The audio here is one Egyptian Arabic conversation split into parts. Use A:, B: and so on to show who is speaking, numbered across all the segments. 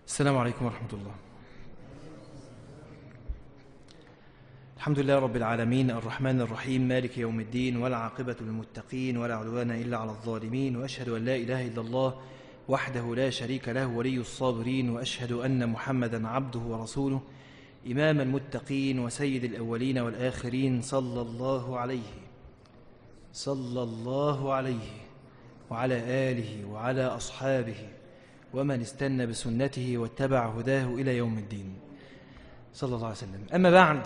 A: السلام عليكم ورحمة الله الحمد لله رب العالمين الرحمن الرحيم مالك يوم الدين والعاقبة للمتقين ولا عدوان إلا على الظالمين وأشهد أن لا إله إلا الله وحده لا شريك له ولي الصابرين وأشهد أن محمدا عبده ورسوله إمام المتقين وسيد الأولين والآخرين صلى الله عليه صلى الله عليه وعلى آله وعلى أصحابه ومن استنى بسنته واتبع هداه إلى يوم الدين صلى الله عليه وسلم أما بعد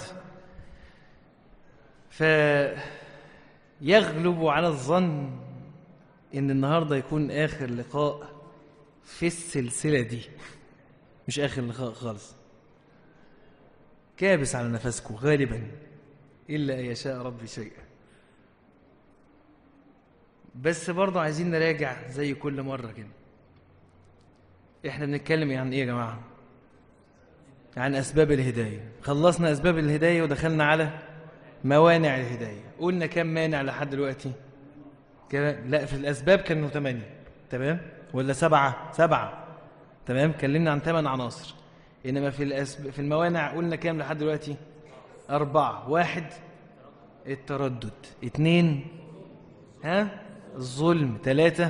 A: فيغلب على الظن إن النهاردة يكون آخر لقاء في السلسلة دي مش آخر لقاء خالص كابس على نفسكم غالبا إلا أن يشاء ربي شيئا بس برضه عايزين نراجع زي كل مرة كده احنا بنتكلم عن ايه يا جماعة عن أسباب الهداية خلصنا أسباب الهداية ودخلنا على موانع الهداية قلنا كم مانع لحد دلوقتي كده لا في الأسباب كانوا ثمانية تمام ولا سبعة سبعة تمام كلمنا عن ثمان عناصر إنما في الأسب... في الموانع قلنا كام لحد دلوقتي أربعة واحد التردد اتنين ها الظلم ثلاثة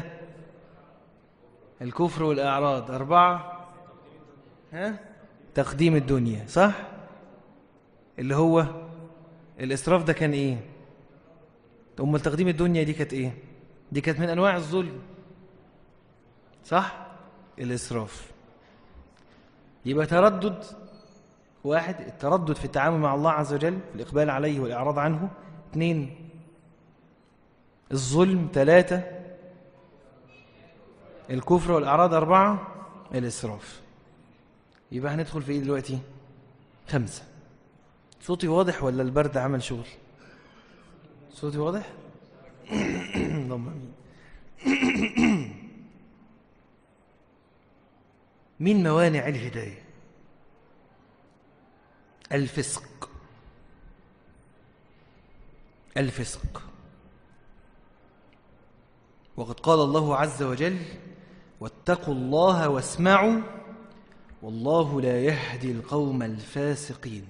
A: الكفر والأعراض أربعة ها تقديم الدنيا صح اللي هو الإسراف ده كان إيه أم تقديم الدنيا دي كانت إيه دي كانت من أنواع الظلم صح الإسراف يبقى تردد واحد التردد في التعامل مع الله عز وجل في الإقبال عليه والإعراض عنه اثنين الظلم ثلاثة الكفر والأعراض أربعة الإسراف يبقى هندخل في إيه دلوقتي خمسة صوتي واضح ولا البرد عمل شغل صوتي واضح اللهم امين من موانع الهداية الفسق الفسق وقد قال الله عز وجل واتقوا الله واسمعوا والله لا يهدي القوم الفاسقين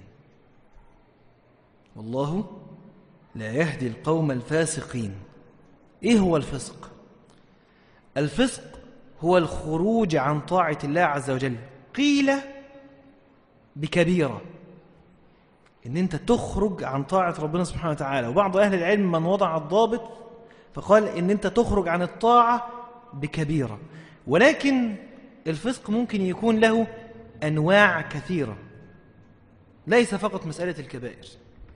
A: والله لا يهدي القوم الفاسقين ايه هو الفسق الفسق هو الخروج عن طاعة الله عز وجل قيل بكبيرة ان انت تخرج عن طاعة ربنا سبحانه وتعالى وبعض اهل العلم من وضع الضابط فقال ان انت تخرج عن الطاعة بكبيرة ولكن الفسق ممكن يكون له انواع كثيرة ليس فقط مسألة الكبائر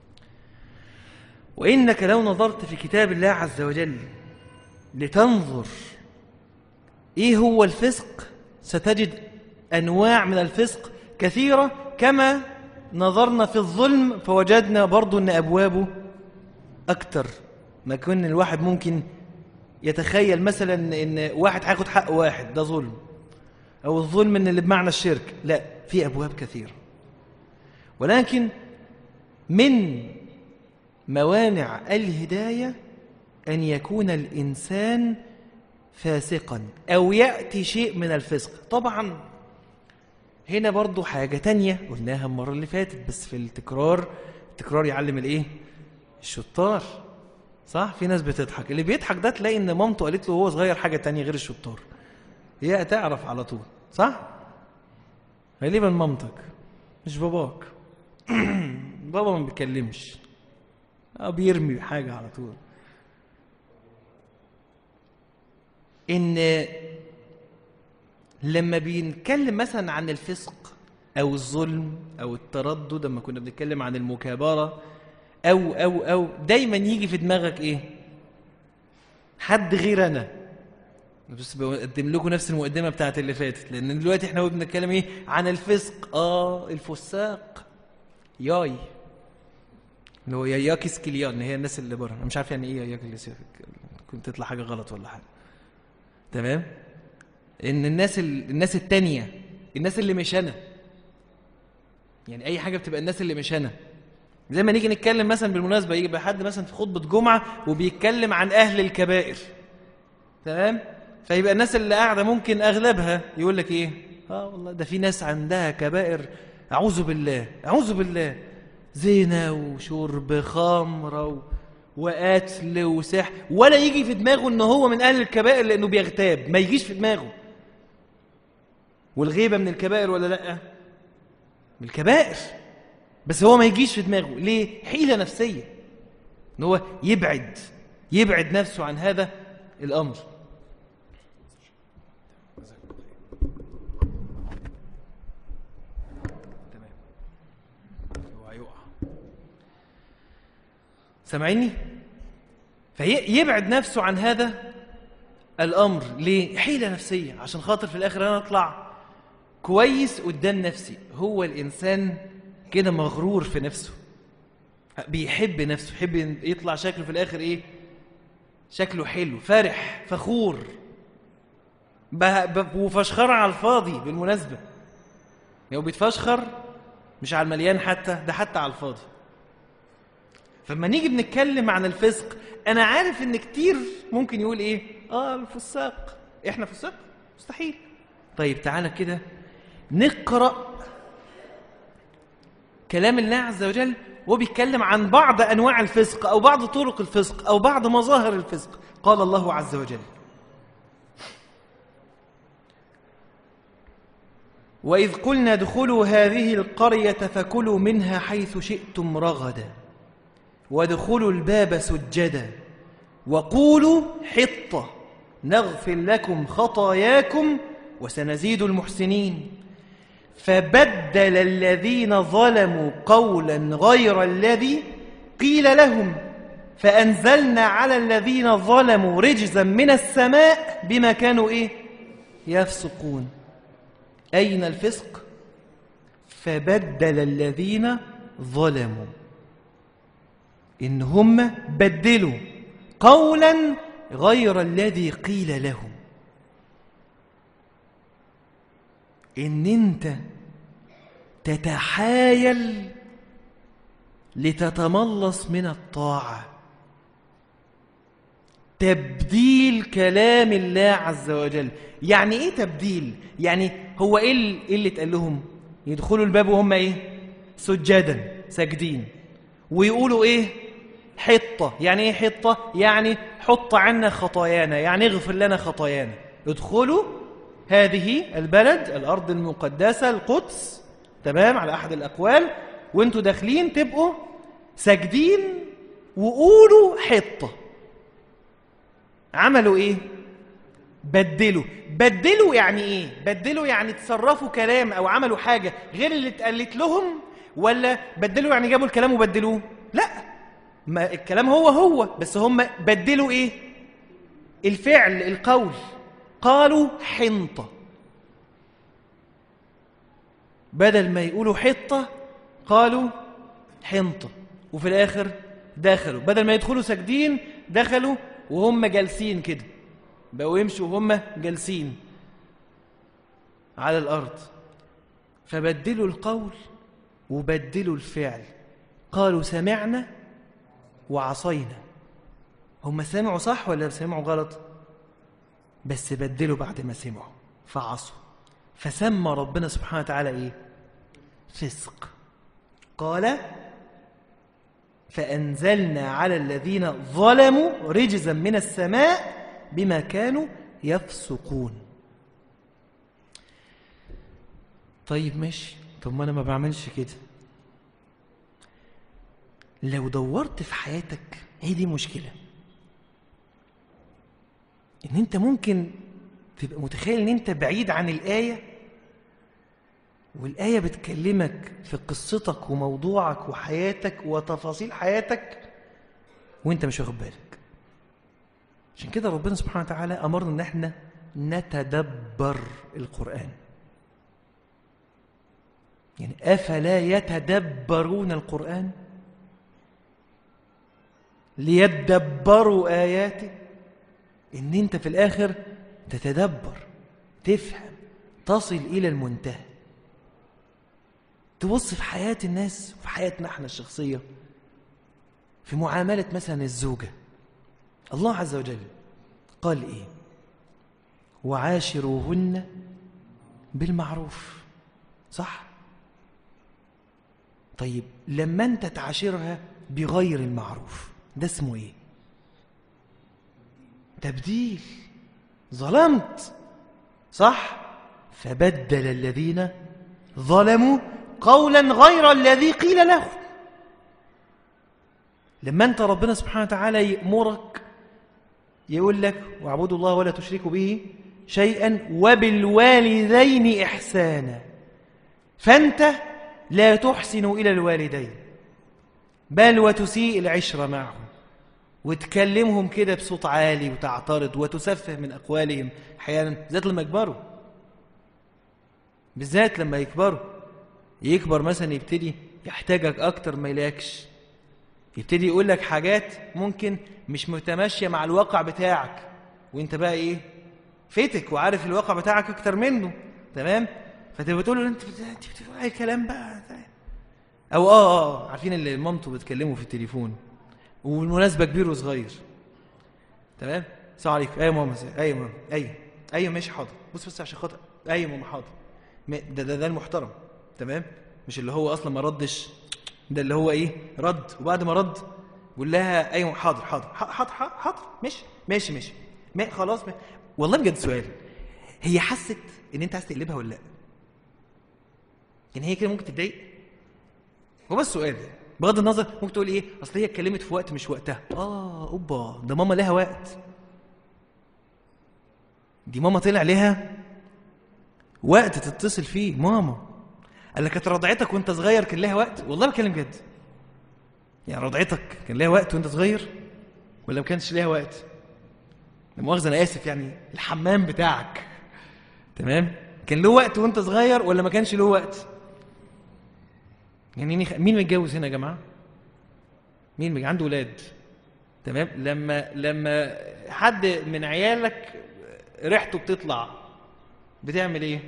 A: وإنك لو نظرت في كتاب الله عز وجل لتنظر إيه هو الفسق ستجد أنواع من الفسق كثيرة كما نظرنا في الظلم فوجدنا برضو أن أبوابه أكتر ما كن الواحد ممكن يتخيل مثلا أن واحد هياخد حق واحد ده ظلم أو الظلم أن اللي بمعنى الشرك لا في أبواب كثيرة ولكن من موانع الهداية أن يكون الإنسان فاسقا أو يأتي شيء من الفسق طبعا هنا برضو حاجة تانية قلناها المرة اللي فاتت بس في التكرار التكرار يعلم الإيه الشطار صح في ناس بتضحك اللي بيضحك ده تلاقي ان مامته قالت له وهو صغير حاجة تانية غير الشطار هي تعرف على طول صح غالبا مامتك مش باباك بابا ما بيتكلمش اه بيرمي حاجة على طول ان لما بنتكلم مثلا عن الفسق او الظلم او التردد لما كنا بنتكلم عن المكابرة او او او دايما يجي في دماغك ايه حد غير انا بس بقدم لكم نفس المقدمة بتاعت اللي فاتت لان دلوقتي احنا بنتكلم ايه عن الفسق اه الفساق ياي اللي هو ياياكيس كليان هي الناس اللي بره انا مش عارف يعني ايه ياياكيس كنت تطلع حاجه غلط ولا حاجه تمام ان الناس ال... الناس التانية الناس اللي مش انا يعني اي حاجه بتبقى الناس اللي مش انا زي ما نيجي نتكلم مثلا بالمناسبه يجي حد مثلا في خطبه جمعه وبيتكلم عن اهل الكبائر تمام فيبقى الناس اللي قاعده ممكن اغلبها يقول لك ايه اه والله ده في ناس عندها كبائر اعوذ بالله اعوذ بالله زنا وشرب خمره و... وقتل وسحر ولا يجي في دماغه ان هو من اهل الكبائر لانه بيغتاب ما يجيش في دماغه والغيبه من الكبائر ولا لا من الكبائر بس هو ما يجيش في دماغه ليه حيله نفسيه ان هو يبعد يبعد نفسه عن هذا الامر سامعيني فيبعد نفسه عن هذا الامر ليه حيله نفسيه عشان خاطر في الاخر انا اطلع كويس قدام نفسي هو الانسان كده مغرور في نفسه بيحب نفسه يحب يطلع شكله في الاخر ايه شكله حلو فرح فخور وفشخر على الفاضي بالمناسبه لو بيتفشخر مش على المليان حتى ده حتى على الفاضي فلما نيجي بنتكلم عن الفسق انا عارف ان كتير ممكن يقول ايه اه الفساق احنا فساق مستحيل طيب تعالى كده نقرا كلام الله عز وجل وبيتكلم عن بعض انواع الفسق او بعض طرق الفسق او بعض مظاهر الفسق قال الله عز وجل واذ قلنا ادخلوا هذه القريه فكلوا منها حيث شئتم رغدا وادخلوا الباب سجدا وقولوا حطه نغفر لكم خطاياكم وسنزيد المحسنين فبدل الذين ظلموا قولا غير الذي قيل لهم فأنزلنا على الذين ظلموا رجزا من السماء بما كانوا إيه يفسقون أين الفسق فبدل الذين ظلموا إن هم بدلوا قولا غير الذي قيل لهم ان انت تتحايل لتتملص من الطاعه تبديل كلام الله عز وجل يعني ايه تبديل يعني هو ايه اللي اتقال لهم يدخلوا الباب وهم ايه سجدا ساجدين ويقولوا ايه حطه يعني ايه حطه يعني حط عنا خطايانا يعني اغفر لنا خطايانا ادخلوا هذه البلد الأرض المقدسة القدس تمام على أحد الأقوال وانتوا داخلين تبقوا ساجدين وقولوا حطة عملوا ايه بدلوا بدلوا يعني ايه بدلوا يعني تصرفوا كلام او عملوا حاجة غير اللي اتقالت لهم ولا بدلوا يعني جابوا الكلام وبدلوه لا ما الكلام هو هو بس هم بدلوا ايه الفعل القول قالوا حنطة بدل ما يقولوا حطة قالوا حنطة وفي الآخر دخلوا بدل ما يدخلوا ساجدين دخلوا وهم جالسين كده بقوا يمشوا وهم جالسين على الأرض فبدلوا القول وبدلوا الفعل قالوا سمعنا وعصينا هم سمعوا صح ولا سمعوا غلط؟ بس بدلوا بعد ما سمعوا فعصوا فسمى ربنا سبحانه وتعالى ايه فسق قال فأنزلنا على الذين ظلموا رجزا من السماء بما كانوا يفسقون طيب ماشي طب ما انا ما بعملش كده لو دورت في حياتك هي دي مشكله ان انت ممكن تبقى متخيل ان انت بعيد عن الايه والايه بتكلمك في قصتك وموضوعك وحياتك وتفاصيل حياتك وانت مش واخد بالك عشان كده ربنا سبحانه وتعالى امرنا ان احنا نتدبر القران يعني افلا يتدبرون القران ليدبروا اياته ان انت في الاخر تتدبر تفهم تصل الى المنتهى تبص في حياه الناس وفي حياتنا احنا الشخصيه في معامله مثلا الزوجه الله عز وجل قال ايه وعاشروهن بالمعروف صح طيب لما انت تعاشرها بغير المعروف ده اسمه ايه تبديل ظلمت صح فبدل الذين ظلموا قولا غير الذي قيل له لما انت ربنا سبحانه وتعالى يأمرك يقول لك واعبدوا الله ولا تشركوا به شيئا وبالوالدين إحسانا فأنت لا تحسن إلى الوالدين بل وتسيء العشرة معهم وتكلمهم كده بصوت عالي وتعترض وتسفه من أقوالهم أحيانا بالذات لما يكبروا بالذات لما يكبروا يكبر مثلا يبتدي يحتاجك أكتر ما يلاكش يبتدي يقول لك حاجات ممكن مش متماشية مع الواقع بتاعك وانت بقى ايه فيتك وعارف الواقع بتاعك اكتر منه تمام فتبقى بتقول له انت انت بتقول اي كلام بقى او اه اه عارفين اللي مامته بتكلمه في التليفون والمناسبه كبير وصغير تمام السلام عليكم ايوه ماما ايوه ماما ايوه ايوه ماشي حاضر بص بس عشان خاطر ايوه ماما حاضر ده, ده ده المحترم تمام مش اللي هو اصلا ما ردش ده اللي هو ايه رد وبعد ما رد بقول لها ايوه حاضر حاضر حاضر حاضر, حاضر ماشي ماشي ماشي ما خلاص ما. والله بجد سؤال هي حست ان انت عايز تقلبها ولا لا يعني هي كده ممكن تتضايق هو بس سؤال بغض النظر ممكن تقول ايه اصل هي اتكلمت في وقت مش وقتها اه اوبا ده ماما لها وقت دي ماما طلع لها وقت تتصل فيه ماما قال لك كانت رضعتك وانت صغير كان لها وقت والله بكلم جد يعني رضعتك كان لها وقت وانت صغير ولا ما كانش ليها وقت مؤاخذه انا اسف يعني الحمام بتاعك تمام كان له وقت وانت صغير ولا ما كانش له وقت يعني مين متجوز هنا يا جماعه مين عنده ولاد تمام لما لما حد من عيالك ريحته بتطلع بتعمل ايه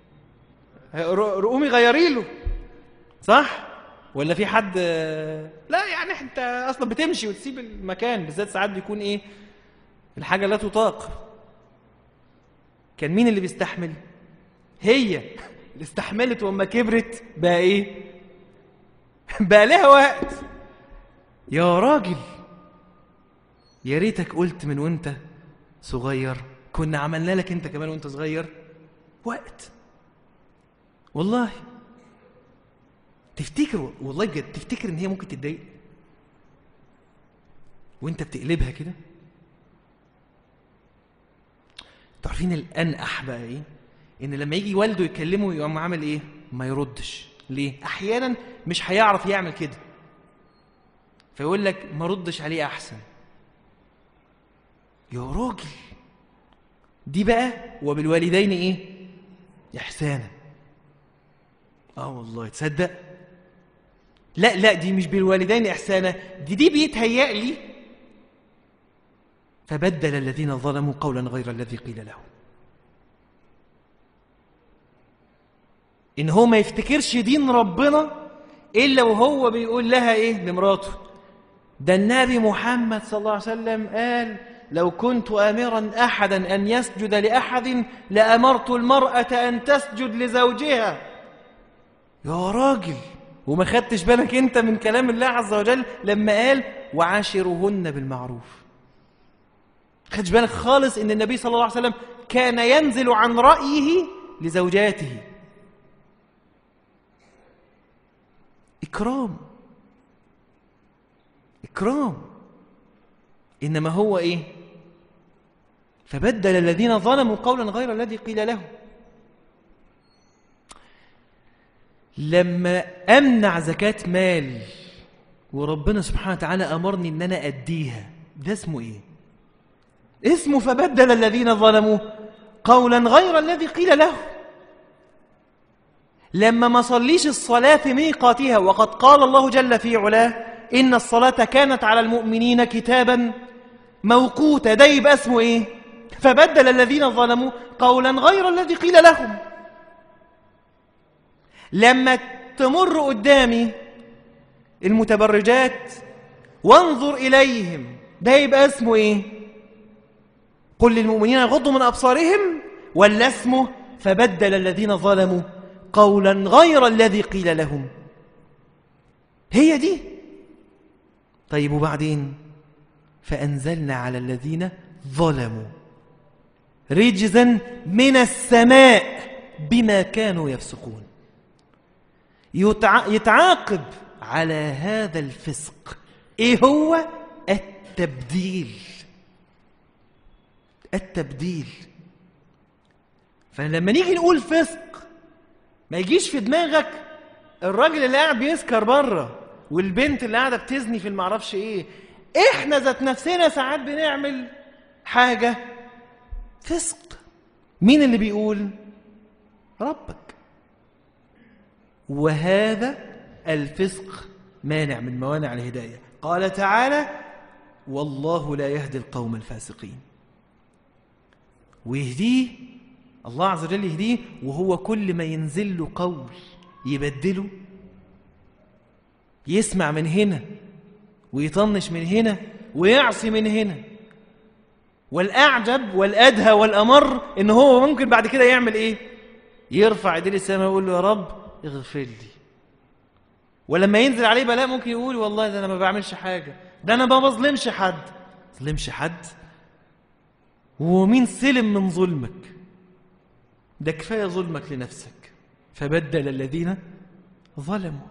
A: قومي غيري له صح ولا في حد لا يعني انت اصلا بتمشي وتسيب المكان بالذات ساعات بيكون ايه الحاجه لا تطاق كان مين اللي بيستحمل هي اللي استحملت وما كبرت بقى ايه بقى لها وقت يا راجل يا ريتك قلت من وانت صغير كنا عملنا لك انت كمان وانت صغير وقت والله تفتكر والله بجد تفتكر ان هي ممكن تتضايق وانت بتقلبها كده تعرفين الانقح بقى ايه ان لما يجي والده يكلمه يقوم عامل ايه ما يردش ليه احيانا مش هيعرف يعمل كده فيقول لك ما ردش عليه احسن يا راجل دي بقى وبالوالدين ايه احسانا اه والله تصدق لا لا دي مش بالوالدين احسانا دي دي بيتهيأ لي فبدل الذين ظلموا قولا غير الذي قيل لهم ان هو ما يفتكرش دين ربنا الا وهو بيقول لها ايه لمراته ده النبي محمد صلى الله عليه وسلم قال لو كنت امرا احدا ان يسجد لاحد لامرت المراه ان تسجد لزوجها يا راجل وما خدتش بالك انت من كلام الله عز وجل لما قال وعاشرهن بالمعروف خدش بالك خالص ان النبي صلى الله عليه وسلم كان ينزل عن رأيه لزوجاته إكرام إكرام إنما هو إيه فبدل الذين ظلموا قولا غير الذي قيل لهم لما أمنع زكاة مال وربنا سبحانه وتعالى أمرني أن أنا أديها ده اسمه إيه اسمه فبدل الذين ظلموا قولا غير الذي قيل له لما ما صليش الصلاة في ميقاتها وقد قال الله جل في علاه إن الصلاة كانت على المؤمنين كتابا موقوتا ده يبقى اسمه إيه فبدل الذين ظلموا قولا غير الذي قيل لهم لما تمر قدامي المتبرجات وانظر إليهم ده يبقى اسمه إيه قل للمؤمنين يغضوا من أبصارهم ولا اسمه فبدل الذين ظلموا قولا غير الذي قيل لهم هي دي طيب وبعدين فأنزلنا على الذين ظلموا رجزا من السماء بما كانوا يفسقون يتعاقب على هذا الفسق ايه هو التبديل التبديل فلما نيجي نقول فسق ما يجيش في دماغك الراجل اللي قاعد بيسكر بره والبنت اللي قاعده بتزني في المعرفش ايه احنا ذات نفسنا ساعات بنعمل حاجه فسق مين اللي بيقول ربك وهذا الفسق مانع من موانع الهدايه قال تعالى والله لا يهدي القوم الفاسقين ويهديه الله عز وجل يهديه وهو كل ما ينزل له قول يبدله يسمع من هنا ويطنش من هنا ويعصي من هنا والأعجب والأدهى والأمر إن هو ممكن بعد كده يعمل إيه يرفع ايديه للسماء ويقول له يا رب اغفر لي ولما ينزل عليه بلاء ممكن يقول والله ده أنا ما بعملش حاجة ده أنا ما بظلمش حد ظلمش حد ومين سلم من ظلمك ده كفاية ظلمك لنفسك فبدل الذين ظلموا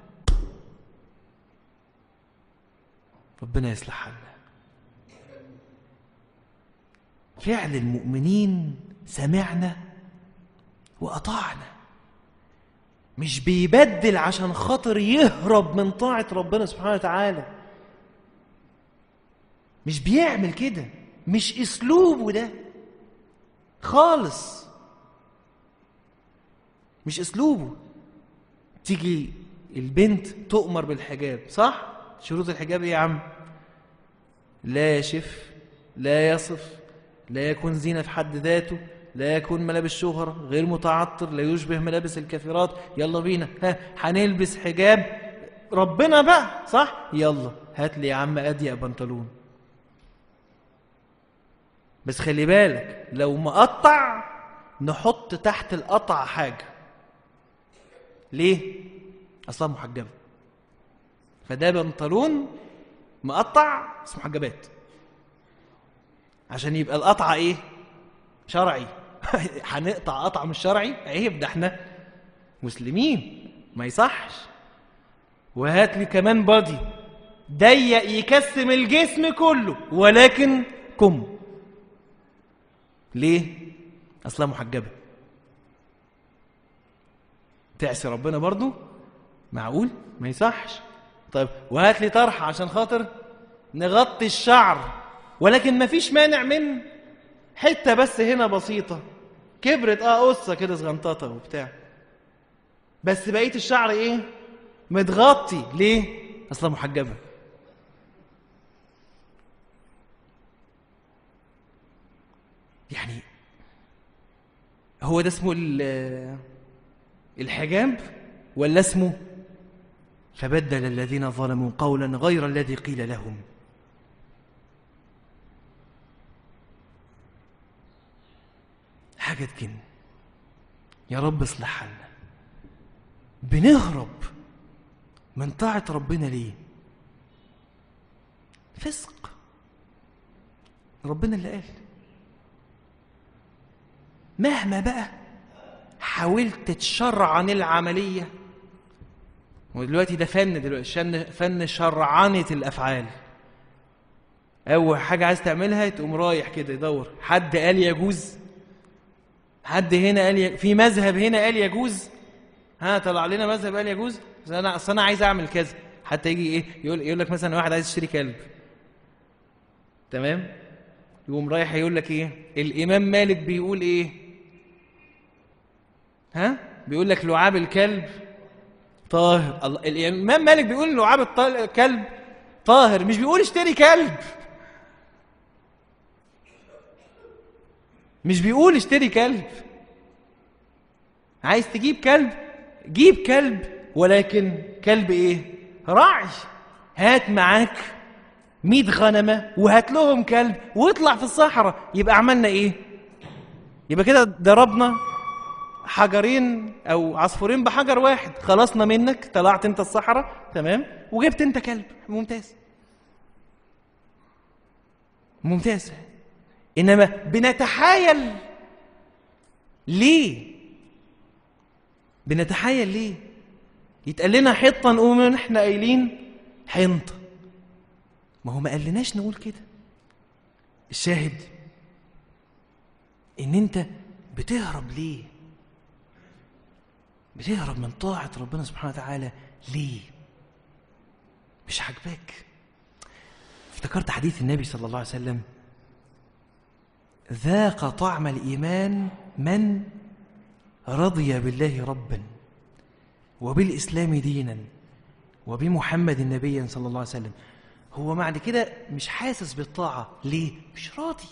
A: ربنا يصلح حالنا فعل المؤمنين سمعنا وأطعنا مش بيبدل عشان خاطر يهرب من طاعة ربنا سبحانه وتعالى مش بيعمل كده مش اسلوبه ده خالص مش اسلوبه تيجي البنت تؤمر بالحجاب صح شروط الحجاب ايه يا عم لا يشف لا يصف لا يكون زينة في حد ذاته لا يكون ملابس شهرة غير متعطر لا يشبه ملابس الكافرات يلا بينا ها هنلبس حجاب ربنا بقى صح يلا هات لي يا عم أضيق بنطلون بس خلي بالك لو مقطع نحط تحت القطع حاجة ليه؟ أصلا محجبة فده بنطلون مقطع اسمه محجبات عشان يبقى القطعة ايه؟ شرعي هنقطع قطعة مش شرعي عيب ده احنا مسلمين ما يصحش وهات لي كمان بادي ضيق يكسم الجسم كله ولكن كم ليه اصلا محجبه تعسي ربنا برضو معقول ما يصحش طيب وهات لي طرحه عشان خاطر نغطي الشعر ولكن ما فيش مانع من حته بس هنا بسيطه كبرت اه قصه كده صغنططه وبتاع بس بقيه الشعر ايه متغطي ليه اصلا محجبه يعني هو ده اسمه الحجاب ولا اسمه فبدل الذين ظلموا قولا غير الذي قيل لهم حاجة تجن يا رب اصلح حالنا بنهرب من طاعة ربنا ليه فسق ربنا اللي قال مهما بقى حاولت تشرعن العملية ودلوقتي ده فن دلوقتي فن شرعنة الأفعال أول حاجة عايز تعملها تقوم رايح كده يدور حد قال يجوز حد هنا قال ي... في مذهب هنا قال يجوز ها طلع لنا مذهب قال يجوز انا اصل انا عايز اعمل كذا حتى يجي ايه يقول يقول لك مثلا واحد عايز يشتري كلب تمام يقوم رايح يقول لك ايه الامام مالك بيقول ايه ها بيقول لك لعاب الكلب طاهر الامام مالك بيقول لعاب الكلب طاهر مش بيقول اشتري كلب مش بيقول اشتري كلب عايز تجيب كلب جيب كلب ولكن كلب ايه راعي هات معاك مئة غنمة وهات لهم كلب واطلع في الصحراء يبقى عملنا ايه يبقى كده ضربنا حجرين او عصفورين بحجر واحد خلصنا منك طلعت انت الصحراء تمام وجبت انت كلب ممتاز ممتاز انما بنتحايل ليه بنتحايل ليه يتقال لنا حطه نقوم احنا قايلين حنطه ما هو ما قالناش نقول كده الشاهد ان انت بتهرب ليه بتهرب من طاعة ربنا سبحانه وتعالى ليه مش عاجباك افتكرت حديث النبي صلى الله عليه وسلم ذاق طعم الإيمان من رضي بالله ربا وبالإسلام دينا وبمحمد نبيا صلى الله عليه وسلم هو معنى كده مش حاسس بالطاعة ليه؟ مش راضي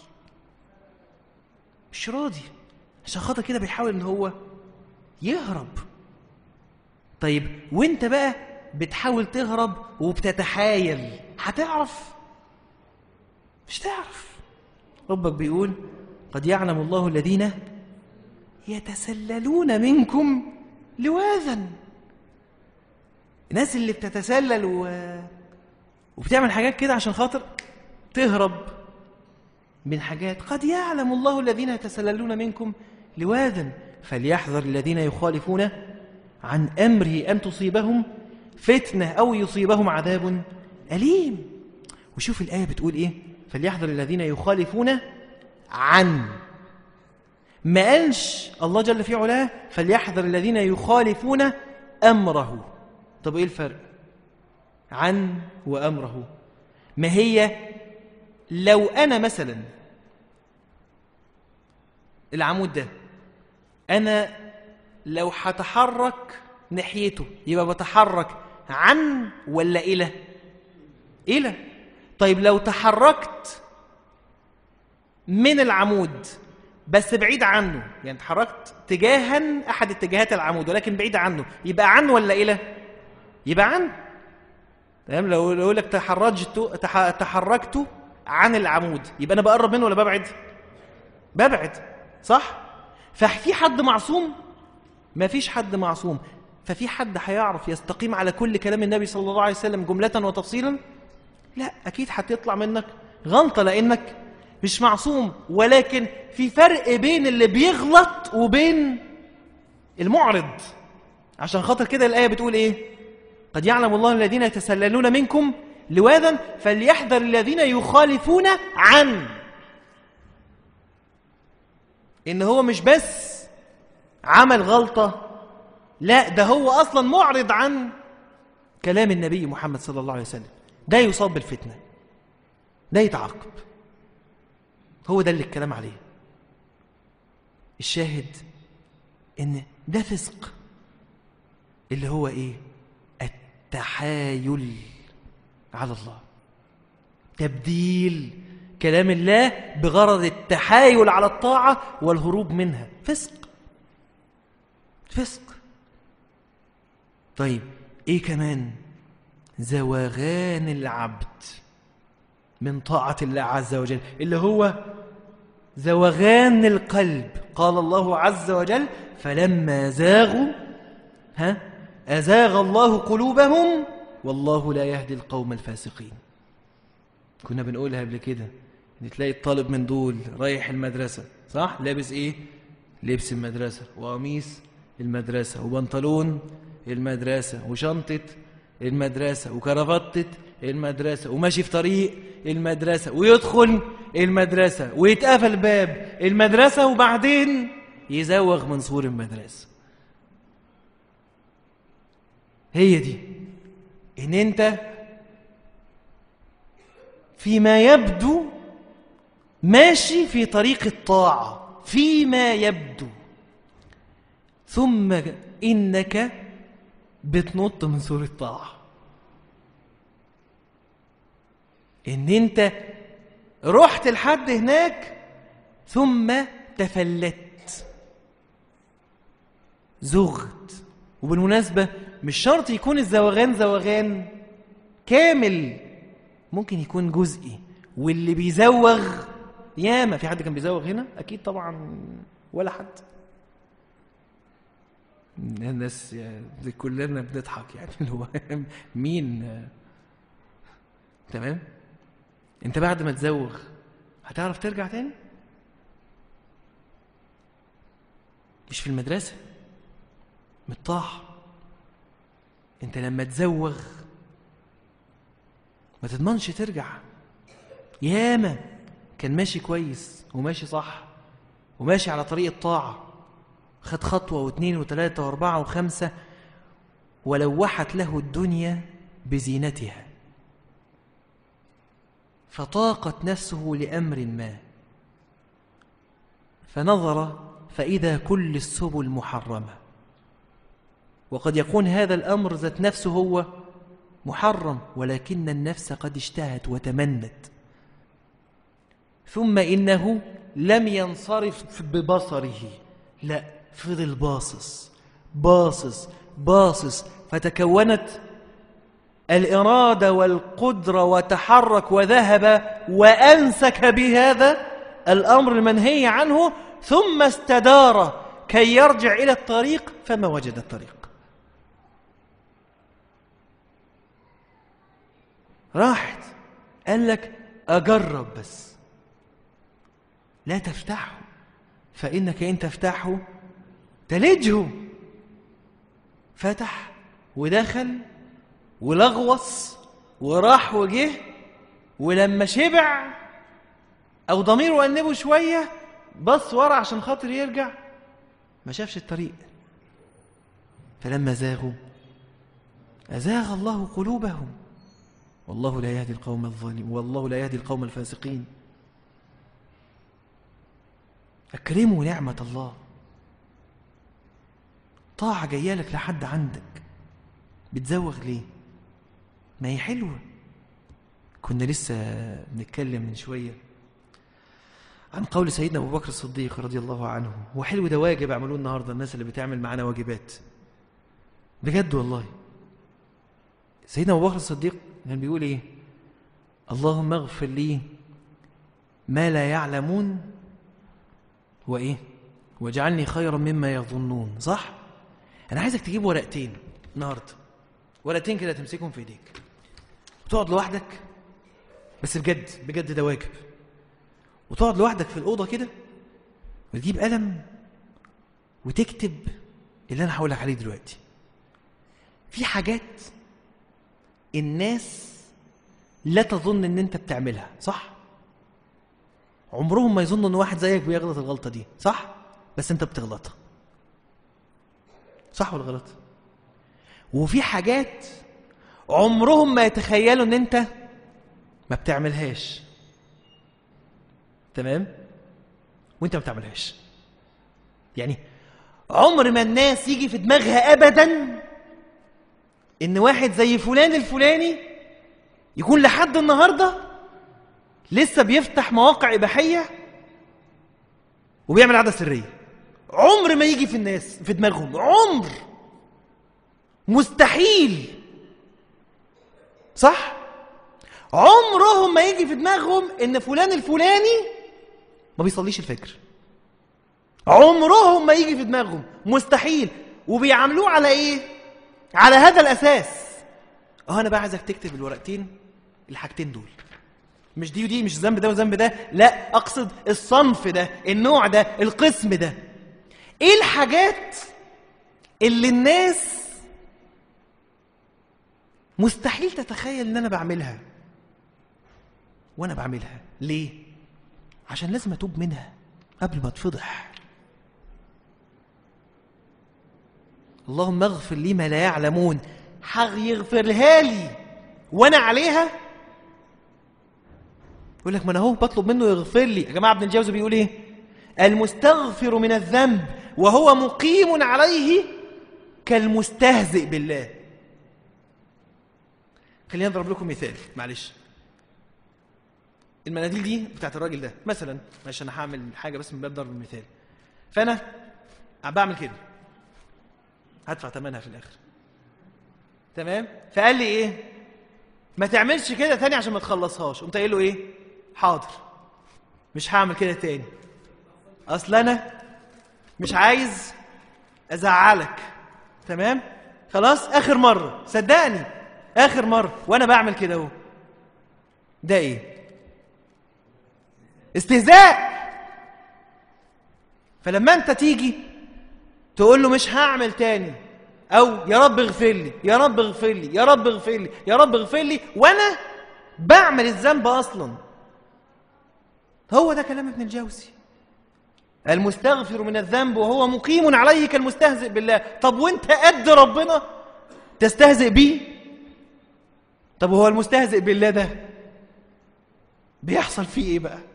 A: مش راضي عشان خاطر كده بيحاول ان هو يهرب طيب وانت بقى بتحاول تهرب وبتتحايل هتعرف مش تعرف ربك بيقول قد يعلم الله الذين يتسللون منكم لواذا الناس اللي بتتسلل و... وبتعمل حاجات كده عشان خاطر تهرب من حاجات قد يعلم الله الذين يتسللون منكم لواذا فليحذر الذين يخالفون عن امره ان تصيبهم فتنه او يصيبهم عذاب اليم وشوف الايه بتقول ايه فليحذر الذين يخالفون عن ما قالش الله جل في علاه فليحذر الذين يخالفون امره طب ايه الفرق عن وامره ما هي لو انا مثلا العمود ده انا لو هتحرك ناحيته يبقى بتحرك عن ولا الى الى طيب لو تحركت من العمود بس بعيد عنه يعني تحركت تجاها احد اتجاهات العمود ولكن بعيد عنه يبقى عن ولا الى يبقى عن تمام لو يقول لك تحرجت تح... تحركت عن العمود يبقى انا بقرب منه ولا ببعد ببعد صح ففي حد معصوم ما فيش حد معصوم ففي حد هيعرف يستقيم على كل كلام النبي صلى الله عليه وسلم جملة وتفصيلا لا أكيد هتطلع منك غلطة لأنك مش معصوم ولكن في فرق بين اللي بيغلط وبين المعرض عشان خاطر كده الآية بتقول إيه قد يعلم الله الذين يتسللون منكم لواذا فليحذر الذين يخالفون عن إن هو مش بس عمل غلطة لا ده هو أصلا معرض عن كلام النبي محمد صلى الله عليه وسلم ده يصاب بالفتنة ده يتعاقب هو ده اللي الكلام عليه الشاهد ان ده فسق اللي هو ايه التحايل على الله تبديل كلام الله بغرض التحايل على الطاعة والهروب منها فسق فسق طيب ايه كمان زوغان العبد من طاعة الله عز وجل اللي هو زوغان القلب قال الله عز وجل فلما زاغوا ها أزاغ الله قلوبهم والله لا يهدي القوم الفاسقين كنا بنقولها قبل كده ان تلاقي الطالب من دول رايح المدرسة صح لابس ايه لبس المدرسة وقميص المدرسة وبنطلون المدرسة وشنطة المدرسة وكرافتة المدرسة وماشي في طريق المدرسة ويدخل المدرسة ويتقفل باب المدرسة وبعدين يزوغ من سور المدرسة هي دي ان انت فيما يبدو ماشي في طريق الطاعة فيما يبدو ثم إنك بتنط من سور الطاعة إن أنت رحت لحد هناك ثم تفلت زغت وبالمناسبة مش شرط يكون الزوغان زوغان كامل ممكن يكون جزئي واللي بيزوغ ياما في حد كان بيزوغ هنا اكيد طبعا ولا حد الناس يعني كلنا بنضحك يعني اللي هو مين تمام انت بعد ما تزوغ هتعرف ترجع تاني مش في المدرسة متطاح انت لما تزوغ ما تضمنش ترجع ياما كان ماشي كويس وماشي صح وماشي على طريق الطاعة خد خطوة واثنين وثلاثة واربعة وخمسة ولوحت له الدنيا بزينتها فطاقت نفسه لأمر ما فنظر فإذا كل السبل محرمة وقد يكون هذا الأمر ذات نفسه هو محرم ولكن النفس قد اشتهت وتمنت ثم إنه لم ينصرف ببصره لا فضل باصص باصص باصص فتكونت الإرادة والقدرة وتحرك وذهب وأنسك بهذا الأمر المنهي عنه ثم استدار كي يرجع إلى الطريق فما وجد الطريق راحت قال لك أجرب بس لا تفتحه فإنك إن تفتحه تلجه فتح ودخل ولغوص وراح وجه ولما شبع أو ضميره أنبه شوية بص ورا عشان خاطر يرجع ما شافش الطريق فلما زاغوا أزاغ الله قلوبهم والله لا يهدي القوم الظالم والله لا يهدي القوم الفاسقين أكرموا نعمة الله طاعة جاية لك لحد عندك بتزوغ ليه ما هي حلوة كنا لسه بنتكلم من شوية عن قول سيدنا أبو بكر الصديق رضي الله عنه هو حلو ده واجب عملوه النهاردة الناس اللي بتعمل معانا واجبات بجد والله سيدنا أبو بكر الصديق كان بيقول إيه اللهم اغفر لي ما لا يعلمون وإيه واجعلني خيرا مما يظنون صح أنا عايزك تجيب ورقتين النهاردة ورقتين كده تمسكهم في إيديك وتقعد لوحدك بس بجد بجد ده واجب وتقعد لوحدك في الأوضة كده وتجيب قلم وتكتب اللي أنا هقول لك عليه دلوقتي في حاجات الناس لا تظن ان انت بتعملها صح عمرهم ما يظنوا ان واحد زيك بيغلط الغلطه دي صح بس انت بتغلطها صح ولا غلط وفي حاجات عمرهم ما يتخيلوا ان انت ما بتعملهاش تمام وانت ما بتعملهاش يعني عمر ما الناس يجي في دماغها ابدا ان واحد زي فلان الفلاني يكون لحد النهارده لسه بيفتح مواقع اباحيه وبيعمل عاده سريه عمر ما يجي في الناس في دماغهم عمر مستحيل صح عمرهم ما يجي في دماغهم ان فلان الفلاني ما بيصليش الفجر عمرهم ما يجي في دماغهم مستحيل وبيعاملوه على ايه على هذا الاساس اه انا بقى عايزك تكتب الورقتين الحاجتين دول مش دي ودي مش ذنب ده وذنب ده لا اقصد الصنف ده النوع ده القسم ده ايه الحاجات اللي الناس مستحيل تتخيل ان انا بعملها وانا بعملها ليه عشان لازم اتوب منها قبل ما اتفضح اللهم اغفر لي ما لا يعلمون هيغفرها لي وانا عليها يقول لك ما انا اهو بطلب منه يغفر لي يا جماعه ابن الجوزي بيقول ايه المستغفر من الذنب وهو مقيم عليه كالمستهزئ بالله خلينا نضرب لكم مثال معلش المناديل دي بتاعت الراجل ده مثلا معلش انا هعمل حاجه بس من باب ضرب المثال فانا بعمل كده هدفع ثمنها في الاخر تمام فقال لي ايه ما تعملش كده تاني عشان ما تخلصهاش قمت قايل له ايه حاضر مش هعمل كده تاني اصل انا مش عايز ازعلك تمام خلاص اخر مره صدقني اخر مره وانا بعمل كده اهو ده ايه استهزاء فلما انت تيجي تقول له مش هعمل تاني او يا رب اغفر لي يا رب اغفر لي يا رب اغفر لي يا رب اغفر لي وانا بعمل الذنب اصلا هو ده كلام ابن الجوزي المستغفر من الذنب وهو مقيم عليه كالمستهزئ بالله طب وانت قد ربنا تستهزئ بيه طب هو المستهزئ بالله ده بيحصل فيه ايه بقى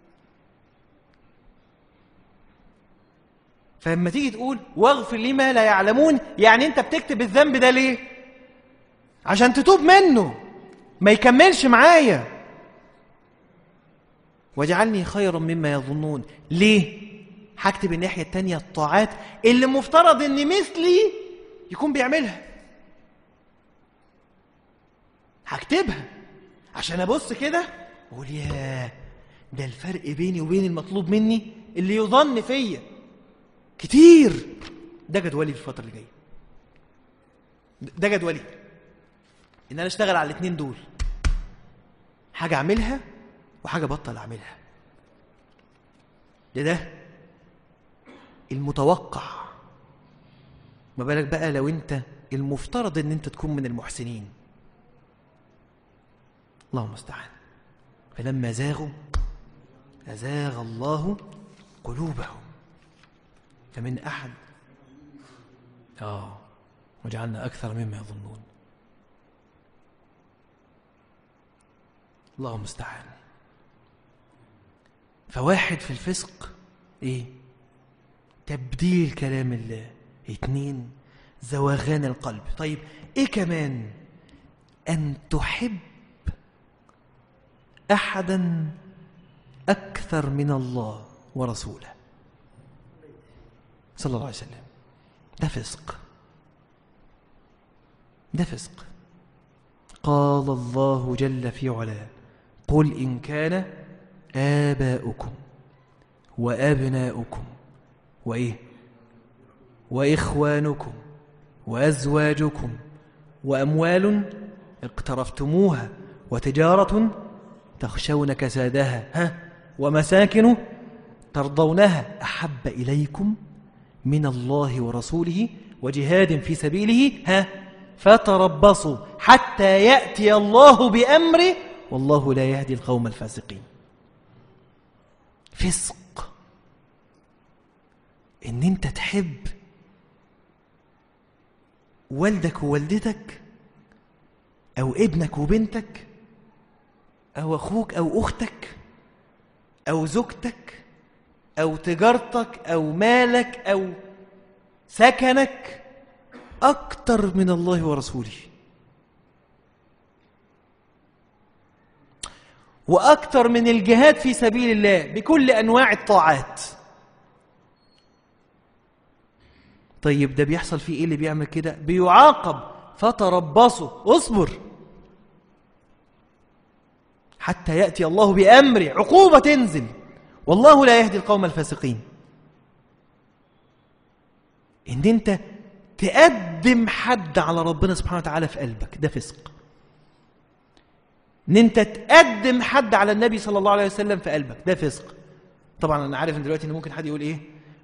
A: فلما تيجي تقول واغفر لما لا يعلمون يعني انت بتكتب الذنب ده ليه عشان تتوب منه ما يكملش معايا واجعلني خيرا مما يظنون ليه هكتب الناحيه التانية الطاعات اللي مفترض ان مثلي يكون بيعملها هكتبها عشان ابص كده واقول يا ده الفرق بيني وبين المطلوب مني اللي يظن فيا كتير ده جدولي في الفتره اللي جايه ده جدولي ان انا اشتغل على الاثنين دول حاجه اعملها وحاجه بطل اعملها ده ده المتوقع ما بالك بقى لو انت المفترض ان انت تكون من المحسنين اللهم المستعان فلما زاغوا أزاغ الله قلوبهم فمن أحد آه وجعلنا أكثر مما يظنون الله المستعان فواحد في الفسق ايه تبديل كلام الله اتنين زواغان القلب طيب ايه كمان ان تحب احدا اكثر من الله ورسوله صلى الله عليه وسلم ده فسق ده فسق قال الله جل في علاه قل إن كان آباؤكم وأبناؤكم وإيه وإخوانكم وأزواجكم وأموال اقترفتموها وتجارة تخشون كسادها ها ومساكن ترضونها أحب إليكم من الله ورسوله وجهاد في سبيله ها فتربصوا حتى يأتي الله بأمره والله لا يهدي القوم الفاسقين فسق ان انت تحب والدك ووالدتك او ابنك وبنتك او اخوك او اختك او زوجتك او تجارتك او مالك او سكنك اكتر من الله ورسوله واكتر من الجهاد في سبيل الله بكل انواع الطاعات طيب ده بيحصل فيه ايه اللي بيعمل كده بيعاقب فتربصوا اصبر حتى ياتي الله بامره عقوبه تنزل والله لا يهدي القوم الفاسقين ان انت تقدم حد على ربنا سبحانه وتعالى في قلبك ده فسق ان انت تقدم حد على النبي صلى الله عليه وسلم في قلبك ده فسق طبعا انا عارف ان دلوقتي ان ممكن حد يقول ايه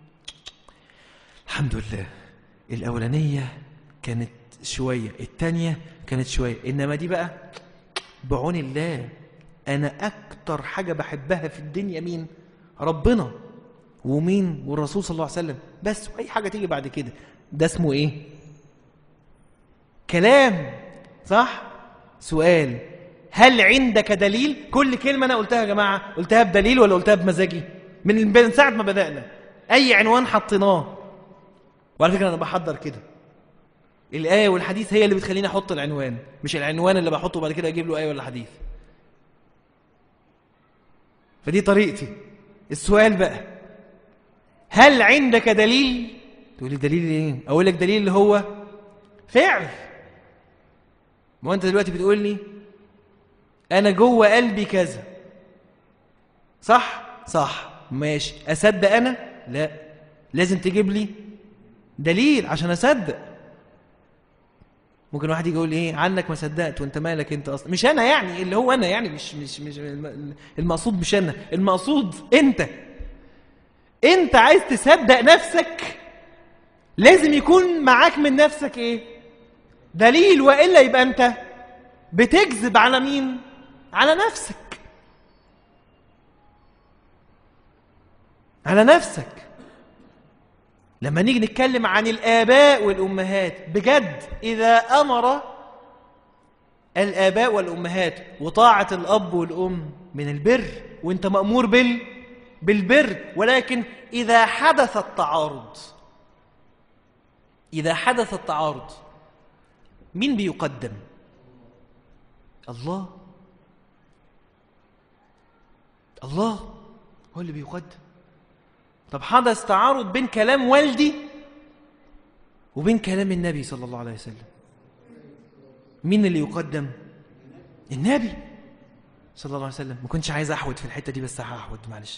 A: الحمد لله الاولانيه كانت شويه الثانيه كانت شويه انما دي بقى بعون الله انا اكتر حاجه بحبها في الدنيا مين ربنا ومين والرسول صلى الله عليه وسلم بس واي حاجه تيجي بعد كده ده اسمه ايه كلام صح سؤال هل عندك دليل كل كلمه انا قلتها يا جماعه قلتها بدليل ولا قلتها بمزاجي من من ساعه ما بدانا اي عنوان حطيناه وعلى فكره انا بحضر كده الايه والحديث هي اللي بتخليني احط العنوان مش العنوان اللي بحطه بعد كده اجيب له ايه ولا حديث فدي طريقتي السؤال بقى هل عندك دليل تقول لي دليل ايه اقول لك دليل اللي هو فعل ما هو انت دلوقتي بتقول لي انا جوه قلبي كذا صح صح ماشي اصدق انا لا لازم تجيب لي دليل عشان اصدق ممكن واحد يجي يقول ايه عنك ما صدقت وانت مالك انت اصلا مش انا يعني اللي هو انا يعني مش مش مش المقصود مش انا المقصود انت انت عايز تصدق نفسك لازم يكون معاك من نفسك ايه دليل والا يبقى انت بتكذب على مين على نفسك على نفسك لما نيجي نتكلم عن الآباء والأمهات بجد إذا أمر الآباء والأمهات وطاعة الأب والأم من البر وانت مأمور بال بالبر ولكن إذا حدث التعارض إذا حدث التعارض مين بيقدم الله الله هو اللي بيقدم طب حدث تعارض بين كلام والدي وبين كلام النبي صلى الله عليه وسلم مين اللي يقدم النبي صلى الله عليه وسلم ما كنتش عايز احود في الحته دي بس هحود معلش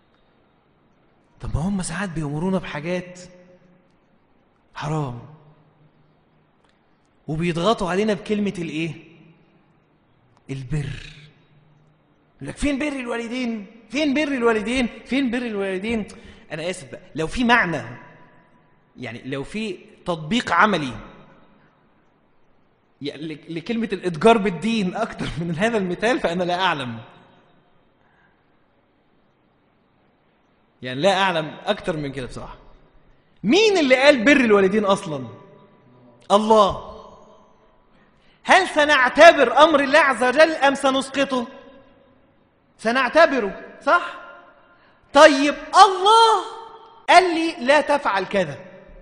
A: طب ما هم ساعات بيأمرونا بحاجات حرام وبيضغطوا علينا بكلمة الايه البر يقول لك فين بر الوالدين فين بر الوالدين فين بر الوالدين انا اسف بقى لو في معنى يعني لو في تطبيق عملي يعني لكلمة الإتجار بالدين أكتر من هذا المثال فأنا لا أعلم يعني لا أعلم أكتر من كده بصراحة مين اللي قال بر الوالدين أصلا الله هل سنعتبر أمر الله عز وجل أم سنسقطه سنعتبره صح طيب الله قال لي لا تفعل كذا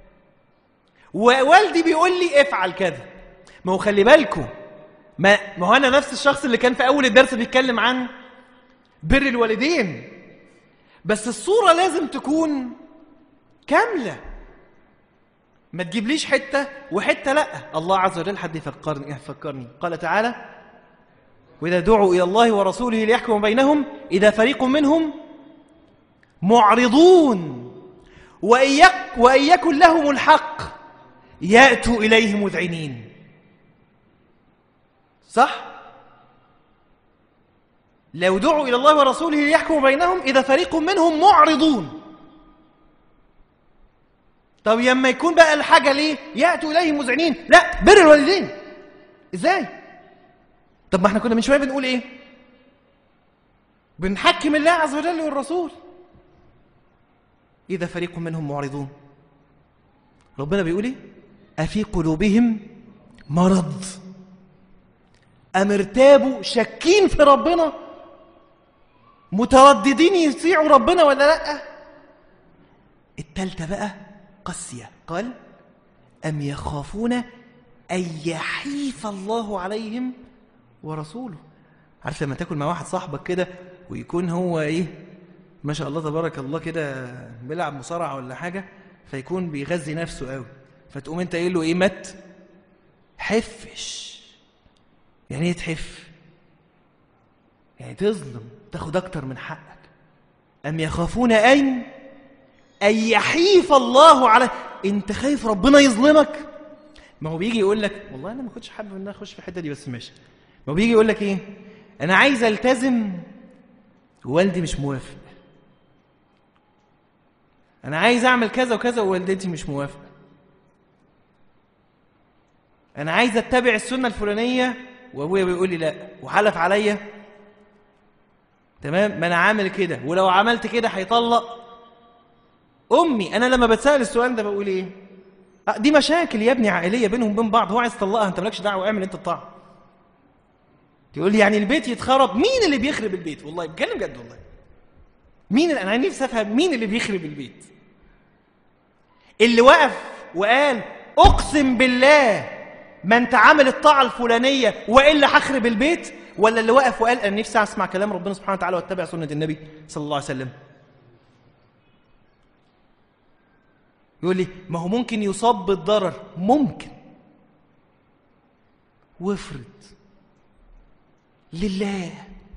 A: ووالدي بيقول لي افعل كذا ما هو خلي بالكم ما ما هو انا نفس الشخص اللي كان في اول الدرس بيتكلم عن بر الوالدين بس الصوره لازم تكون كامله ما تجيبليش حته وحته لا الله عز وجل حد يفكرني يفكرني قال تعالى واذا دعوا الى الله ورسوله ليحكم بينهم اذا فريق منهم معرضون وإن يكن لهم الحق يأتوا إليه مذعنين صح؟ لو دعوا إلى الله ورسوله ليحكموا بينهم إذا فريق منهم معرضون طب لما يكون بقى الحاجة ليه؟ يأتوا إليه مذعنين لا بر الوالدين إزاي؟ طب ما احنا كنا من شوية بنقول إيه؟ بنحكم الله عز وجل والرسول إذا فريق منهم معرضون ربنا بيقول إيه أفي قلوبهم مرض أم ارتابوا شاكين في ربنا مترددين يطيعوا ربنا ولا لا التالتة بقى قسية قال أم يخافون أن يحيف الله عليهم ورسوله عارف لما تاكل مع واحد صاحبك كده ويكون هو ايه ما شاء الله تبارك الله كده بيلعب مصارعه ولا حاجه فيكون بيغذي نفسه قوي فتقوم انت قايل له ايه مت حفش يعني ايه تحف يعني تظلم تاخد اكتر من حقك ام يخافون ان ان يحيف الله على انت خايف ربنا يظلمك ما هو بيجي يقول لك والله انا ما كنتش حابب ان اخش في الحته دي بس ماشي ما هو بيجي يقول لك ايه انا عايز التزم والدي مش موافق انا عايز اعمل كذا وكذا ووالدتي مش موافقه انا عايز اتبع السنه الفلانيه وابويا بيقول لي لا وحلف عليا تمام ما انا عامل كده ولو عملت كده هيطلق امي انا لما بتسال السؤال ده بقول ايه دي مشاكل يا ابني عائليه بينهم وبين بعض هو عايز يطلقها انت مالكش دعوه اعمل انت الطاعه تقول لي يعني البيت يتخرب مين اللي بيخرب البيت والله بتكلم جد والله مين اللي انا نفسي افهم مين اللي بيخرب البيت اللي وقف وقال اقسم بالله ما انت عامل الطاعه الفلانيه والا هخرب البيت ولا اللي وقف وقال انا نفسي اسمع كلام ربنا سبحانه وتعالى واتبع سنه النبي صلى الله عليه وسلم يقول لي ما هو ممكن يصاب بالضرر ممكن وافرض لله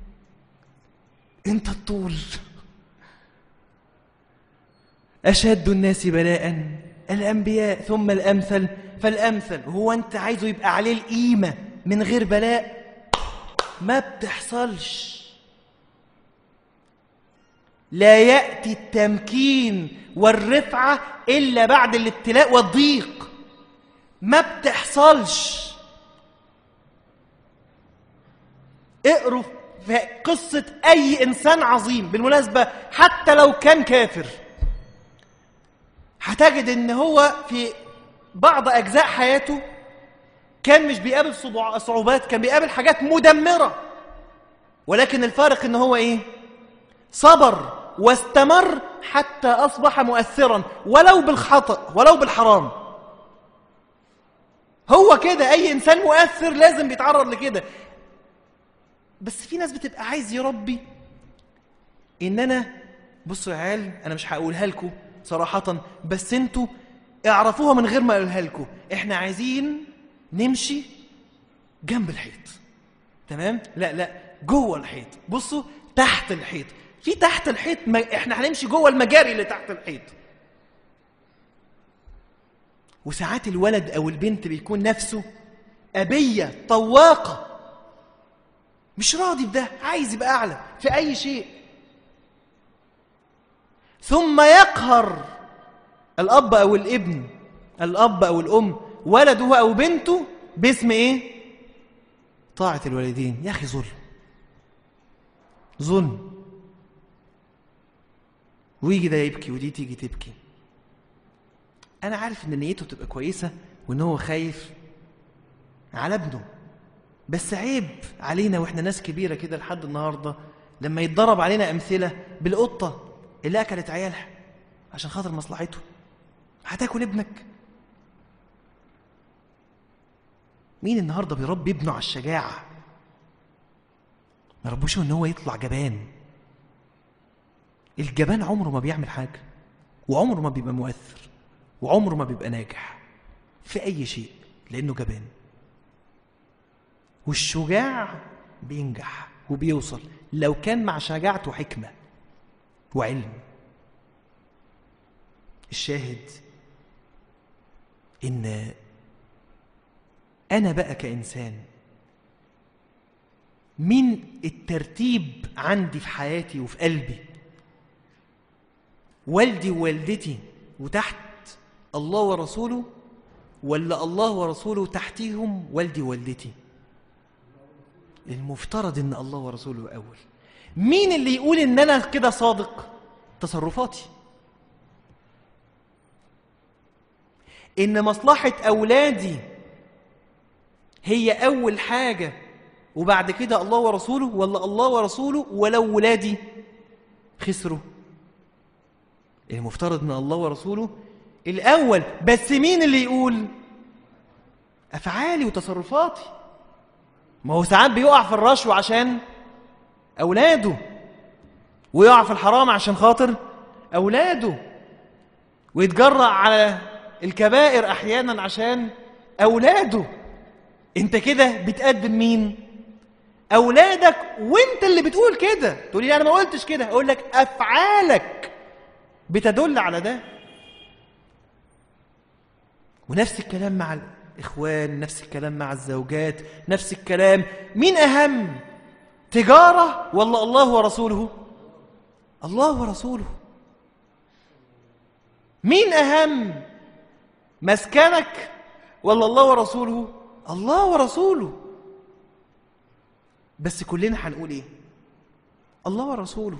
A: انت الطول أشد الناس بلاء الأنبياء ثم الأمثل فالأمثل هو أنت عايزه يبقى عليه القيمة من غير بلاء ما بتحصلش لا يأتي التمكين والرفعة إلا بعد الابتلاء والضيق ما بتحصلش اقروا في قصة أي إنسان عظيم بالمناسبة حتى لو كان كافر هتجد إن هو في بعض أجزاء حياته كان مش بيقابل صعوبات كان بيقابل حاجات مدمرة ولكن الفارق إن هو إيه صبر واستمر حتى أصبح مؤثرا ولو بالخطأ ولو بالحرام هو كده أي إنسان مؤثر لازم بيتعرض لكده بس في ناس بتبقى عايز يربي إن أنا بصوا يا عيال أنا مش هقولها لكم صراحة بس أنتوا اعرفوها من غير ما أقولها لكم إحنا عايزين نمشي جنب الحيط تمام؟ لا لا جوه الحيط بصوا تحت الحيط في تحت الحيط ما احنا هنمشي جوه المجاري اللي تحت الحيط وساعات الولد او البنت بيكون نفسه أبية طواقة مش راضي بده عايز يبقى أعلى في أي شيء ثم يقهر الأب أو الابن الأب أو الأم ولده أو بنته باسم إيه؟ طاعة الوالدين يا أخي ظلم ظلم ويجي ده يبكي ودي تيجي تبكي انا عارف ان نيته تبقى كويسه وان هو خايف على ابنه بس عيب علينا واحنا ناس كبيره كده لحد النهارده لما يتضرب علينا امثله بالقطه اللي اكلت عيالها عشان خاطر مصلحته هتاكل ابنك مين النهارده بيربي ابنه على الشجاعه ما ربوش ان هو يطلع جبان الجبان عمره ما بيعمل حاجة وعمره ما بيبقى مؤثر وعمره ما بيبقى ناجح في أي شيء لأنه جبان والشجاع بينجح وبيوصل لو كان مع شجاعته حكمة وعلم الشاهد إن أنا بقى كإنسان من الترتيب عندي في حياتي وفي قلبي والدي ووالدتي وتحت الله ورسوله ولا الله ورسوله تحتيهم والدي ووالدتي المفترض ان الله ورسوله اول مين اللي يقول ان انا كده صادق تصرفاتي ان مصلحه اولادي هي اول حاجه وبعد كده الله ورسوله ولا الله ورسوله ولو ولادي خسروا المفترض من الله ورسوله الأول بس مين اللي يقول أفعالي وتصرفاتي ما هو ساعات بيقع في الرشوة عشان أولاده ويقع في الحرام عشان خاطر أولاده ويتجرأ على الكبائر أحيانا عشان أولاده أنت كده بتقدم مين؟ أولادك وأنت اللي بتقول كده تقول لي أنا ما قلتش كده أقول لك أفعالك بتدل على ده ونفس الكلام مع الإخوان نفس الكلام مع الزوجات نفس الكلام مين أهم تجارة ولا الله ورسوله الله ورسوله مين أهم مسكنك ولا الله ورسوله الله ورسوله بس كلنا هنقول ايه الله ورسوله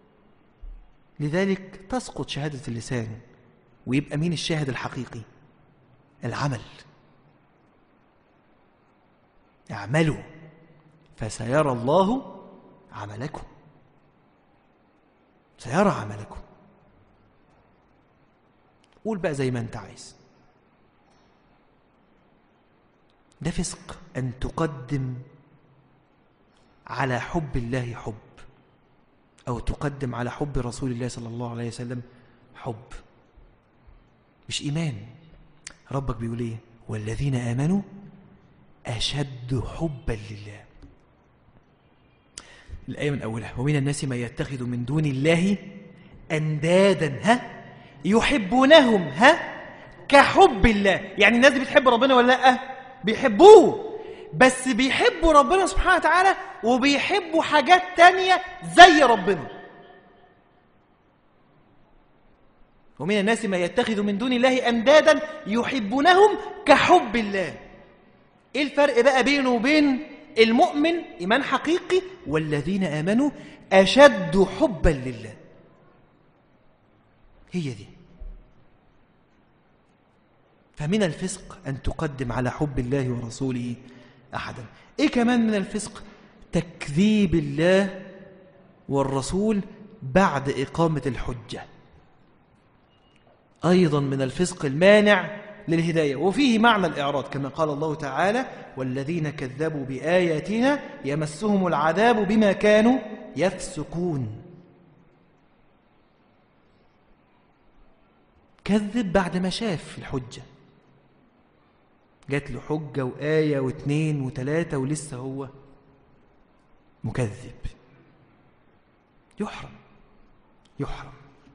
A: لذلك تسقط شهادة اللسان ويبقى مين الشاهد الحقيقي العمل اعملوا فسيرى الله عملكم سيرى عملكم قول بقى زي ما انت عايز ده فسق ان تقدم على حب الله حب أو تقدم على حب رسول الله صلى الله عليه وسلم حب مش إيمان ربك بيقول إيه والذين آمنوا أشد حبا لله الآية من أولها ومن الناس من يتخذ من دون الله أندادا ها يحبونهم ها كحب الله يعني الناس دي بتحب ربنا ولا لا بيحبوه بس بيحبوا ربنا سبحانه وتعالى وبيحبوا حاجات تانية زي ربنا ومن الناس ما يتخذ من دون الله أندادا يحبونهم كحب الله إيه الفرق بقى بينه وبين المؤمن إيمان حقيقي والذين آمنوا أشد حبا لله هي دي فمن الفسق أن تقدم على حب الله ورسوله أحدا إيه كمان من الفسق تكذيب الله والرسول بعد إقامة الحجة أيضا من الفسق المانع للهداية وفيه معنى الإعراض كما قال الله تعالى والذين كذبوا بآياتنا يمسهم العذاب بما كانوا يفسقون كذب بعد ما شاف الحجة جات له حجة وآية واثنين وثلاثة ولسه هو مكذب يحرم يحرم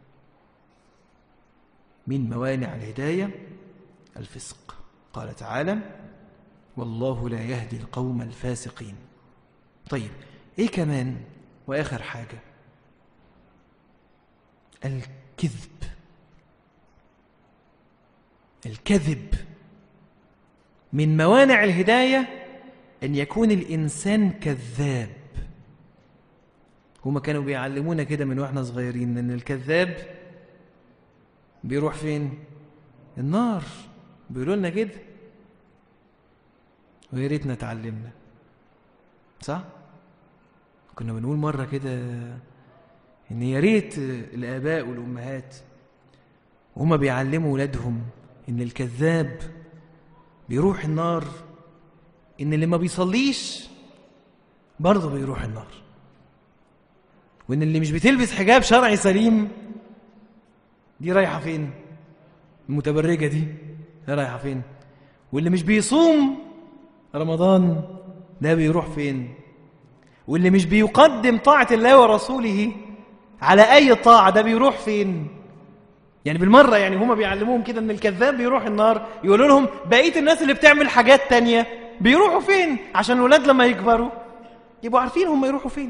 A: من موانع الهداية الفسق قال تعالى والله لا يهدي القوم الفاسقين طيب ايه كمان واخر حاجة الكذب الكذب من موانع الهداية أن يكون الإنسان كذاب هما كانوا بيعلمونا كده من واحنا صغيرين أن الكذاب بيروح فين النار بيقولوا لنا كده ويا ريتنا اتعلمنا صح كنا بنقول مره كده ان يا ريت الاباء والامهات وهما بيعلموا ولادهم ان الكذاب بيروح النار ان اللي ما بيصليش برضه بيروح النار وان اللي مش بتلبس حجاب شرعي سليم دي رايحه فين المتبرجه دي رايحه فين واللي مش بيصوم رمضان ده بيروح فين واللي مش بيقدم طاعه الله ورسوله على اي طاعه ده بيروح فين يعني بالمره يعني هما بيعلموهم كده ان الكذاب بيروح النار يقولوا لهم بقيه الناس اللي بتعمل حاجات تانية بيروحوا فين عشان الولاد لما يكبروا يبقوا عارفين هم يروحوا فين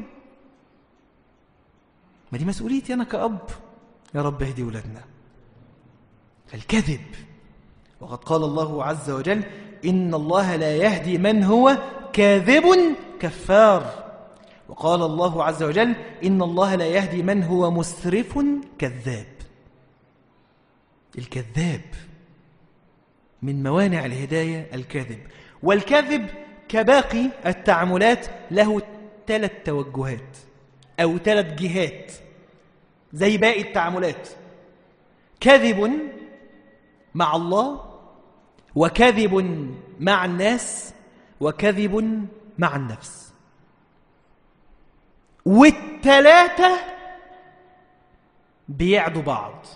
A: ما دي مسؤوليتي انا كأب يا رب اهدي ولادنا الكذب وقد قال الله عز وجل إن الله لا يهدي من هو كاذب كفار وقال الله عز وجل إن الله لا يهدي من هو مسرف كذاب الكذاب من موانع الهداية الكذب والكذب كباقي التعاملات له ثلاث توجهات أو ثلاث جهات زي باقي التعاملات كذب مع الله وكذب مع الناس وكذب مع النفس والتلاتة بيعدوا بعض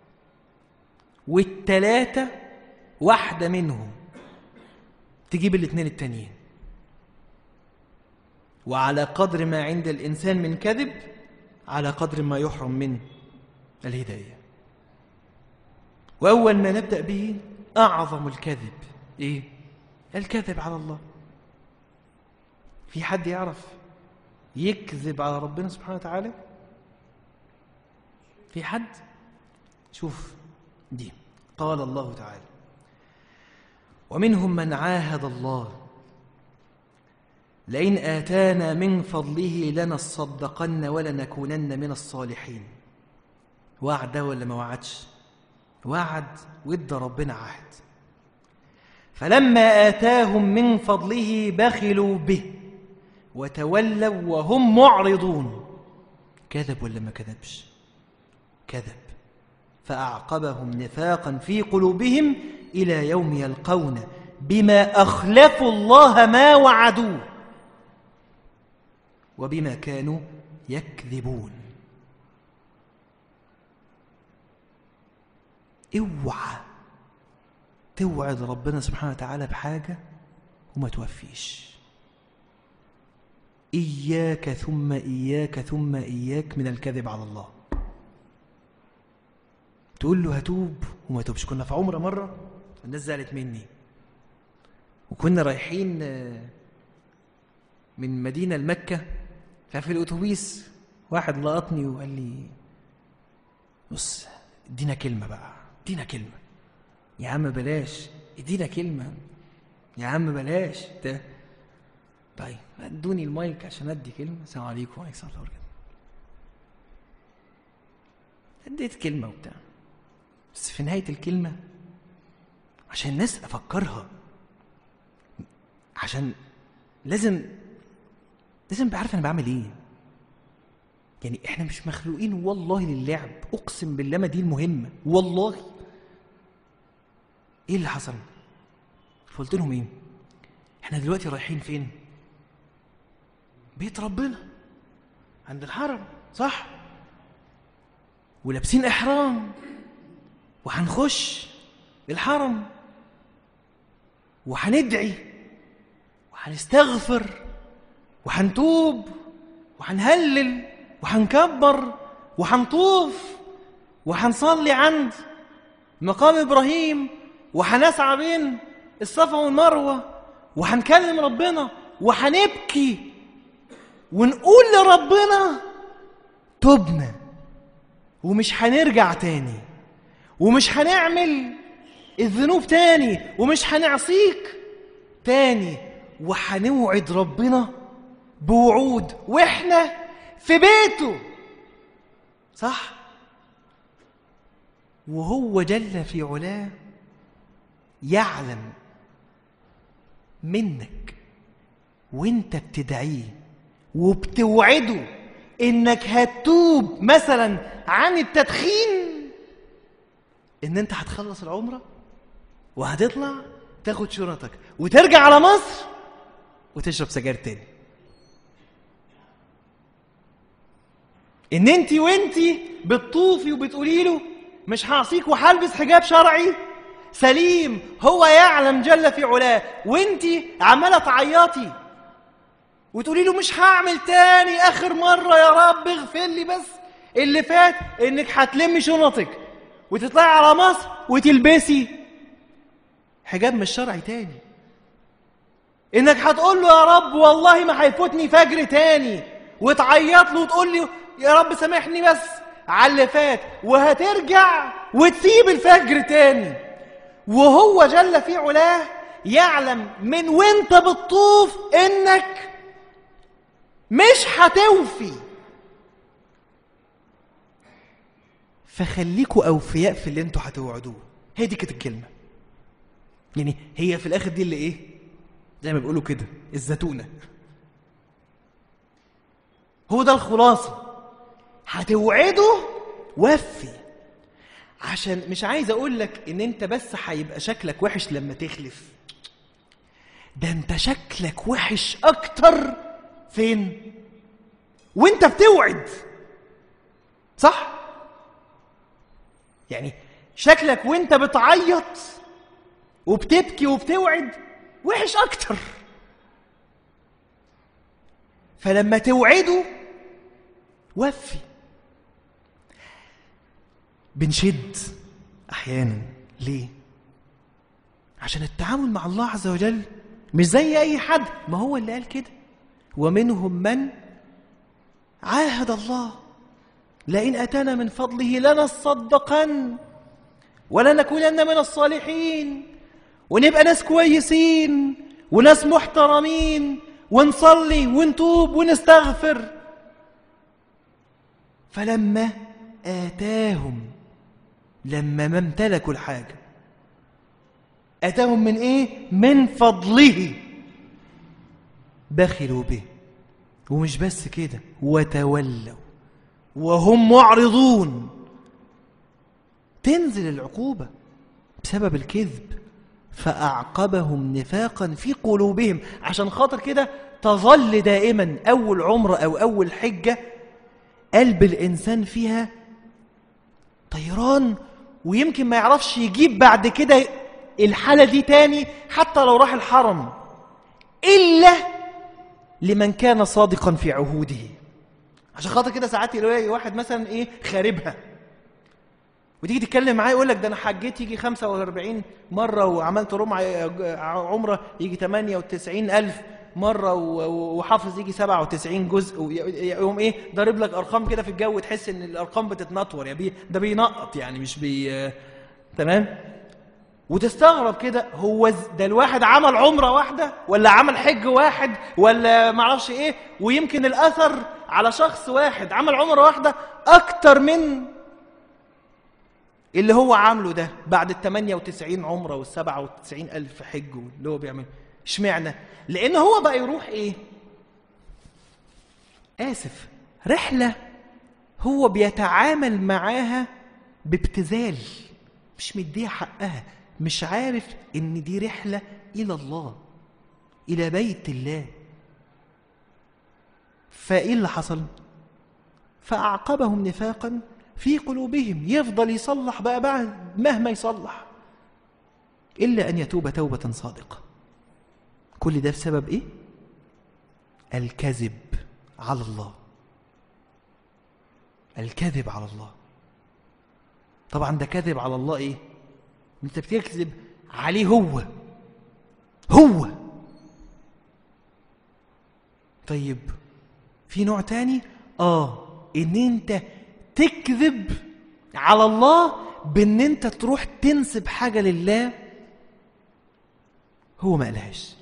A: والتلاتة واحدة منهم تجيب الاثنين التانيين وعلى قدر ما عند الإنسان من كذب على قدر ما يحرم من الهداية وأول ما نبدأ به أعظم الكذب إيه؟ الكذب على الله في حد يعرف يكذب على ربنا سبحانه وتعالى في حد شوف دي قال الله تعالى ومنهم من عاهد الله لئن آتانا من فضله لنصدقن ولنكونن من الصالحين وعد ولا ما وعدش وعد وادى ربنا عهد فلما آتاهم من فضله بخلوا به وتولوا وهم معرضون كذب ولا ما كذبش كذب فأعقبهم نفاقا في قلوبهم إلى يوم يلقون بما أخلفوا الله ما وعدوه وبما كانوا يكذبون اوعى توعد ربنا سبحانه وتعالى بحاجة وما توفيش إياك ثم إياك ثم إياك من الكذب على الله تقول له هتوب وما توبش كنا في عمره مره الناس زعلت مني وكنا رايحين آه، من مدينه لمكه ففي الاتوبيس واحد لقطني وقال لي بص ادينا كلمه بقى ادينا كلمه يا عم بلاش ادينا كلمه يا عم بلاش ده طيب ادوني المايك عشان ادي كلمه السلام عليكم وعليكم السلام ورحمه الله اديت كلمه وبتاع بس في نهايه الكلمه عشان الناس افكرها عشان لازم لازم ابقى عارف انا بعمل ايه يعني احنا مش مخلوقين والله للعب اقسم بالله ما دي المهمه والله ايه اللي حصل فقلت لهم ايه احنا دلوقتي رايحين فين بيت ربنا عند الحرم صح ولابسين احرام وهنخش الحرم وهندعي وهنستغفر وهنتوب وهنهلل وهنكبر وهنطوف وهنصلي عند مقام ابراهيم وهنسعى بين الصفا والمروه وهنكلم ربنا وهنبكي ونقول لربنا تبنا ومش هنرجع تاني ومش هنعمل الذنوب تاني ومش هنعصيك تاني وهنوعد ربنا بوعود واحنا في بيته صح وهو جل في علاه يعلم منك وانت بتدعيه وبتوعده انك هتتوب مثلا عن التدخين ان انت هتخلص العمره وهتطلع تاخد شنطك وترجع على مصر وتشرب سجاير تاني ان انت وانت بتطوفي وبتقولي له مش هعصيك وهلبس حجاب شرعي سليم هو يعلم جل في علاه وانت عماله تعيطي وتقولي له مش هعمل تاني اخر مره يا رب اغفر لي بس اللي فات انك هتلمي شنطك وتطلعي على مصر وتلبسي حجاب مش شرعي تاني انك هتقول له يا رب والله ما هيفوتني فجر تاني وتعيط له وتقول له يا رب سامحني بس على اللي فات وهترجع وتسيب الفجر تاني وهو جل في علاه يعلم من وانت بتطوف انك مش هتوفي فخليكوا اوفياء في اللي انتوا هتوعدوه هي دي كانت الكلمه يعني هي في الاخر دي اللي ايه زي ما بيقولوا كده الزتونه هو ده الخلاصه هتوعده وفي عشان مش عايز اقول لك ان انت بس هيبقى شكلك وحش لما تخلف ده انت شكلك وحش اكتر فين وانت بتوعد صح يعني شكلك وانت بتعيط وبتبكي وبتوعد وحش اكتر فلما توعده وفي بنشد احيانا ليه عشان التعامل مع الله عز وجل مش زي اي حد ما هو اللي قال كده ومنهم من عاهد الله لئن اتانا من فضله لنصدقن ولنكونن من الصالحين ونبقى ناس كويسين وناس محترمين ونصلي ونتوب ونستغفر فلما آتاهم لما ما امتلكوا الحاجة آتاهم من إيه؟ من فضله بخلوا به ومش بس كده وتولوا وهم معرضون تنزل العقوبة بسبب الكذب فأعقبهم نفاقا في قلوبهم عشان خاطر كده تظل دائما أول عمرة أو أول حجة قلب الإنسان فيها طيران ويمكن ما يعرفش يجيب بعد كده الحالة دي تاني حتى لو راح الحرم إلا لمن كان صادقا في عهوده عشان خاطر كده ساعات يلاقي واحد مثلا ايه خاربها وتيجي تتكلم معاه يقول لك ده انا حجيت يجي 45 مره وعملت رمع عمره يجي 98 الف مره وحافظ يجي 97 جزء يقوم ايه ضارب لك ارقام كده في الجو تحس ان الارقام بتتنطور يا بيه ده بينقط يعني مش بي تمام وتستغرب كده هو ده الواحد عمل عمره واحده ولا عمل حج واحد ولا معرفش ايه ويمكن الاثر على شخص واحد عمل عمره واحده اكتر من اللي هو عامله ده بعد ال 98 عمره وال 97 الف حج اللي هو بيعمله اشمعنى لان هو بقى يروح ايه اسف رحله هو بيتعامل معاها بابتذال مش مديها حقها مش عارف ان دي رحله الى الله الى بيت الله فايه اللي حصل فاعقبهم نفاقا في قلوبهم يفضل يصلح بقى بعد مهما يصلح الا ان يتوب توبه صادقه كل ده بسبب ايه الكذب على الله الكذب على الله طبعا ده كذب على الله ايه انت بتكذب عليه هو هو طيب في نوع تاني اه ان انت تكذب على الله بان انت تروح تنسب حاجه لله هو ما قالهاش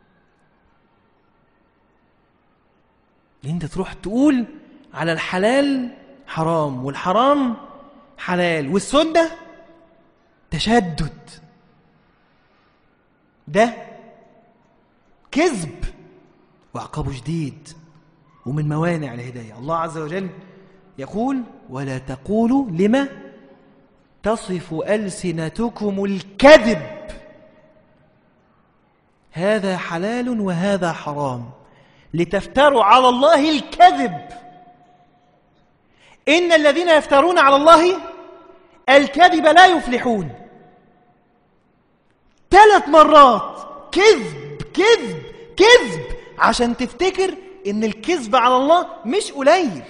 A: انت تروح تقول على الحلال حرام والحرام حلال والسنه تشدد ده كذب وعقابه شديد ومن موانع الهدايه الله عز وجل يقول ولا تقولوا لما تصف ألسنتكم الكذب هذا حلال وهذا حرام لتفتروا على الله الكذب إن الذين يفترون على الله الكذب لا يفلحون ثلاث مرات كذب كذب كذب عشان تفتكر ان الكذب على الله مش قليل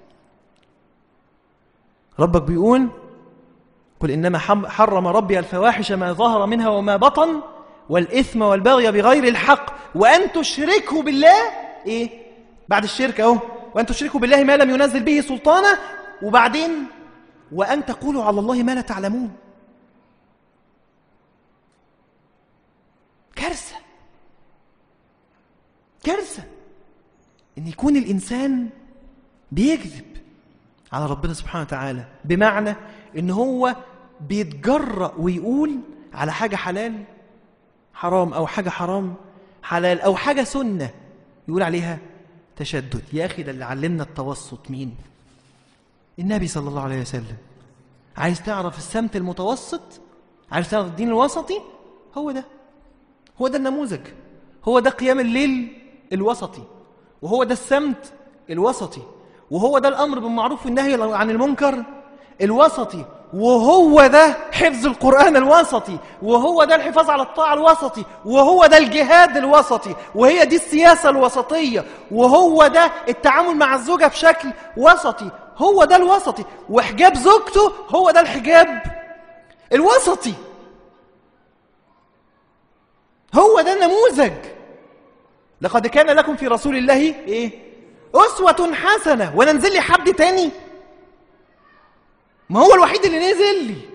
A: ربك بيقول قل إنما حرم ربي الفواحش ما ظهر منها وما بطن والإثم والبغي بغير الحق وأن تشركوا بالله إيه؟ بعد الشرك أهو وأن تشركوا بالله ما لم ينزل به سلطانا وبعدين وأن تقولوا على الله ما لا تعلمون كارثة كارثة إن يكون الإنسان بيكذب على ربنا سبحانه وتعالى بمعنى ان هو بيتجرأ ويقول على حاجة حلال حرام أو حاجة حرام حلال أو حاجة سنة يقول عليها تشدد يا أخي ده اللي علمنا التوسط مين النبي صلى الله عليه وسلم عايز تعرف السمت المتوسط عايز تعرف الدين الوسطي هو ده هو ده النموذج هو ده قيام الليل الوسطي وهو ده السمت الوسطي وهو ده الأمر بالمعروف والنهي عن المنكر الوسطي وهو ده حفظ القرآن الوسطي وهو ده الحفاظ على الطاعة الوسطي وهو ده الجهاد الوسطي وهي دي السياسة الوسطية وهو ده التعامل مع الزوجة بشكل وسطي هو ده الوسطي وحجاب زوجته هو ده الحجاب الوسطي هو ده النموذج لقد كان لكم في رسول الله ايه أسوة حسنة وانا نزل لي حد تاني ما هو الوحيد اللي نزل لي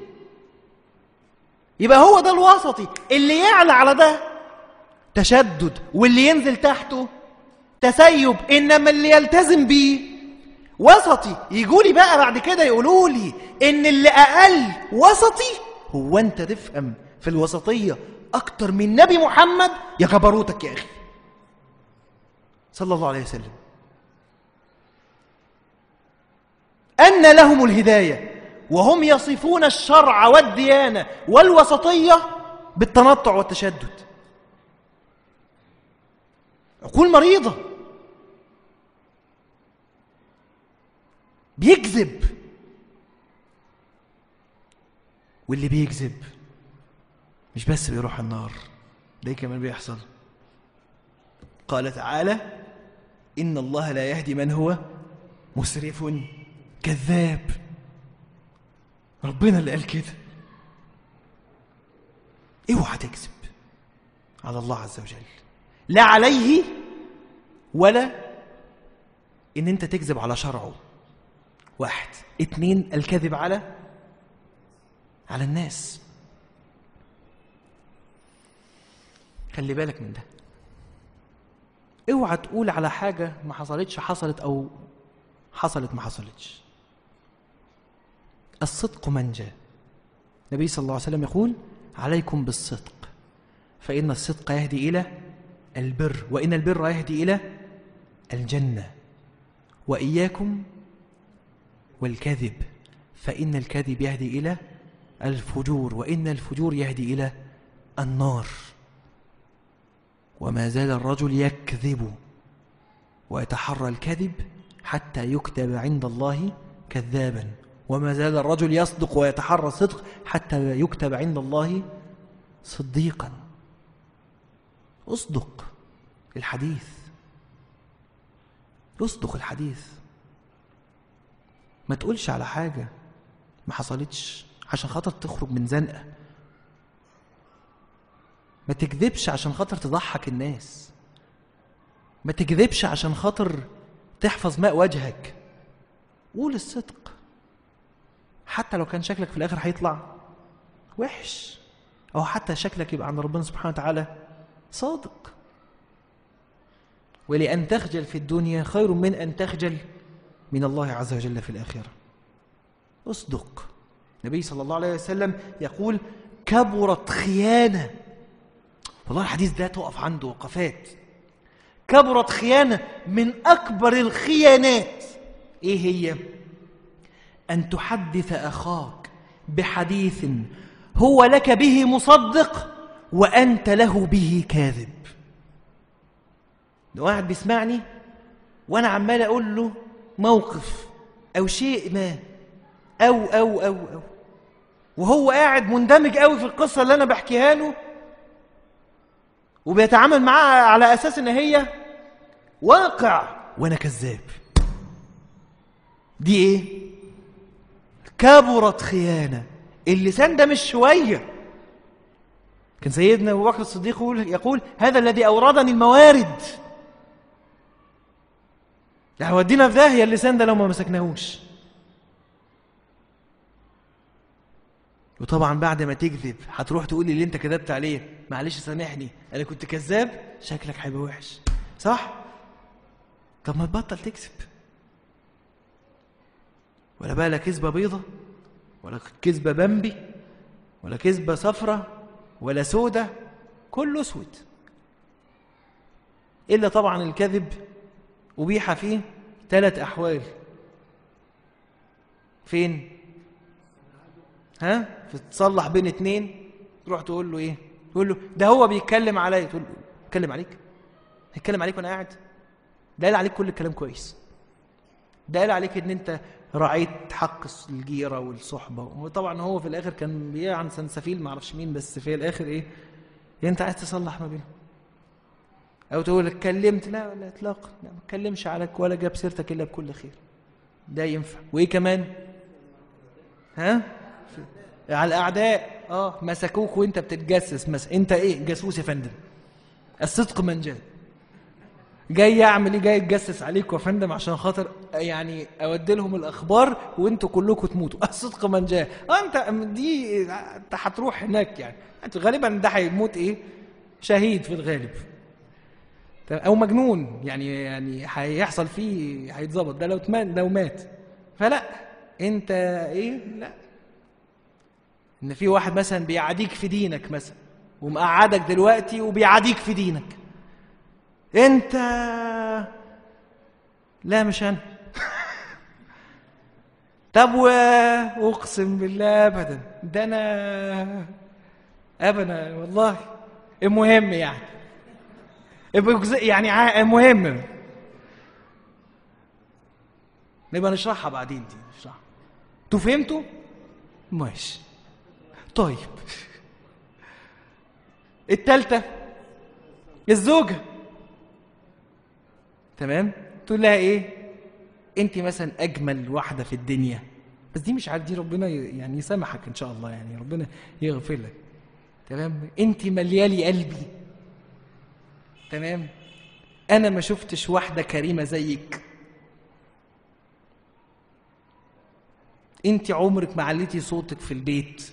A: يبقى هو ده الوسطي اللي يعلى على ده تشدد واللي ينزل تحته تسيب انما اللي يلتزم بيه وسطي يجوا لي بقى بعد كده يقولوا لي ان اللي اقل وسطي هو انت تفهم في الوسطيه اكتر من نبي محمد يا جبروتك يا اخي صلى الله عليه وسلم أن لهم الهداية وهم يصفون الشرع والديانة والوسطية بالتنطع والتشدد عقول مريضة بيكذب واللي بيكذب مش بس بيروح النار ده كمان بيحصل قال تعالى إن الله لا يهدي من هو مسرف كذاب ربنا اللي قال كده اوعى تكذب على الله عز وجل لا عليه ولا ان انت تكذب على شرعه واحد اتنين الكذب على على الناس خلي بالك من ده اوعى تقول على حاجة ما حصلتش حصلت او حصلت ما حصلتش الصدق منجى النبي صلى الله عليه وسلم يقول عليكم بالصدق فإن الصدق يهدي إلى البر وإن البر يهدي إلى الجنة وإياكم والكذب فإن الكذب يهدي إلى الفجور وإن الفجور يهدي إلى النار وما زال الرجل يكذب ويتحرى الكذب حتى يكتب عند الله كذابا وما زال الرجل يصدق ويتحرى الصدق حتى يكتب عند الله صديقا اصدق الحديث اصدق الحديث ما تقولش على حاجة ما حصلتش عشان خاطر تخرج من زنقة ما تكذبش عشان خاطر تضحك الناس ما تكذبش عشان خاطر تحفظ ماء وجهك قول الصدق حتى لو كان شكلك في الآخر هيطلع وحش أو حتى شكلك يبقى عند ربنا سبحانه وتعالى صادق ولأن تخجل في الدنيا خير من أن تخجل من الله عز وجل في الآخرة اصدق النبي صلى الله عليه وسلم يقول كبرت خيانة والله الحديث ده تقف عنده وقفات كبرت خيانة من أكبر الخيانات إيه هي؟ أن تحدث أخاك بحديث هو لك به مصدق وأنت له به كاذب لو واحد بيسمعني وأنا عمال أقول له موقف أو شيء ما أو أو أو أو وهو قاعد مندمج قوي في القصة اللي أنا بحكيها له وبيتعامل معاها على أساس إن هي واقع وأنا كذاب دي إيه؟ كبرت خيانة اللسان ده مش شوية كان سيدنا أبو بكر الصديق يقول, يقول هذا الذي أوردني الموارد ده هودينا في داهية اللسان ده لو ما مسكناهوش وطبعا بعد ما تكذب هتروح تقول لي اللي انت كذبت عليه معلش سامحني انا كنت كذاب شكلك هيبقى وحش صح طب ما تبطل تكذب ولا بقى لا كذبه بيضه ولا كذبه بمبي ولا كذبه صفرة ولا سودة كله اسود الا طبعا الكذب ابيح فيه ثلاث احوال فين ها تصلح بين اتنين تروح تقول له ايه تقول له ده هو بيتكلم عليا تقول له بيتكلم عليك هيتكلم عليك وانا قاعد ده قال عليك كل الكلام كويس ده قال عليك ان انت راعيت حق الجيرة والصحبة وطبعا هو في الاخر كان بيقع عن سنسفيل ما اعرفش مين بس في الاخر ايه انت عايز تصلح ما بينهم او تقول اتكلمت لا ولا اطلاقا لا ما اتكلمش عليك ولا جاب سيرتك الا بكل خير ده ينفع وايه كمان ها على الاعداء اه مسكوك وانت بتتجسس مس... انت ايه جاسوس يا فندم الصدق من جاء جاي اعمل ايه جاي اتجسس عليكم يا فندم عشان خاطر يعني اودي لهم الاخبار وانتوا كلكم تموتوا الصدق من جاء اه انت دي انت هتروح هناك يعني انت غالبا ده هيموت ايه شهيد في الغالب او مجنون يعني يعني هيحصل فيه هيتظبط ده لو مات لو مات فلا انت ايه لا ان في واحد مثلا بيعاديك في دينك مثلا ومقعدك دلوقتي وبيعاديك في دينك انت لا مش انا طب واقسم بالله ابدا ده انا ابدا والله المهم يعني يعني المهم نبقى نشرحها بعدين دي نشرحها انتوا فهمتوا ماشي طيب التالتة الزوجة تمام تقول لها ايه انت مثلا اجمل واحدة في الدنيا
B: بس دي مش عارف دي ربنا ي- يعني يسامحك ان شاء الله يعني ربنا يغفر لك تمام انت مليالي قلبي تمام انا ما شفتش واحده كريمه زيك انت عمرك ما عليتي صوتك في البيت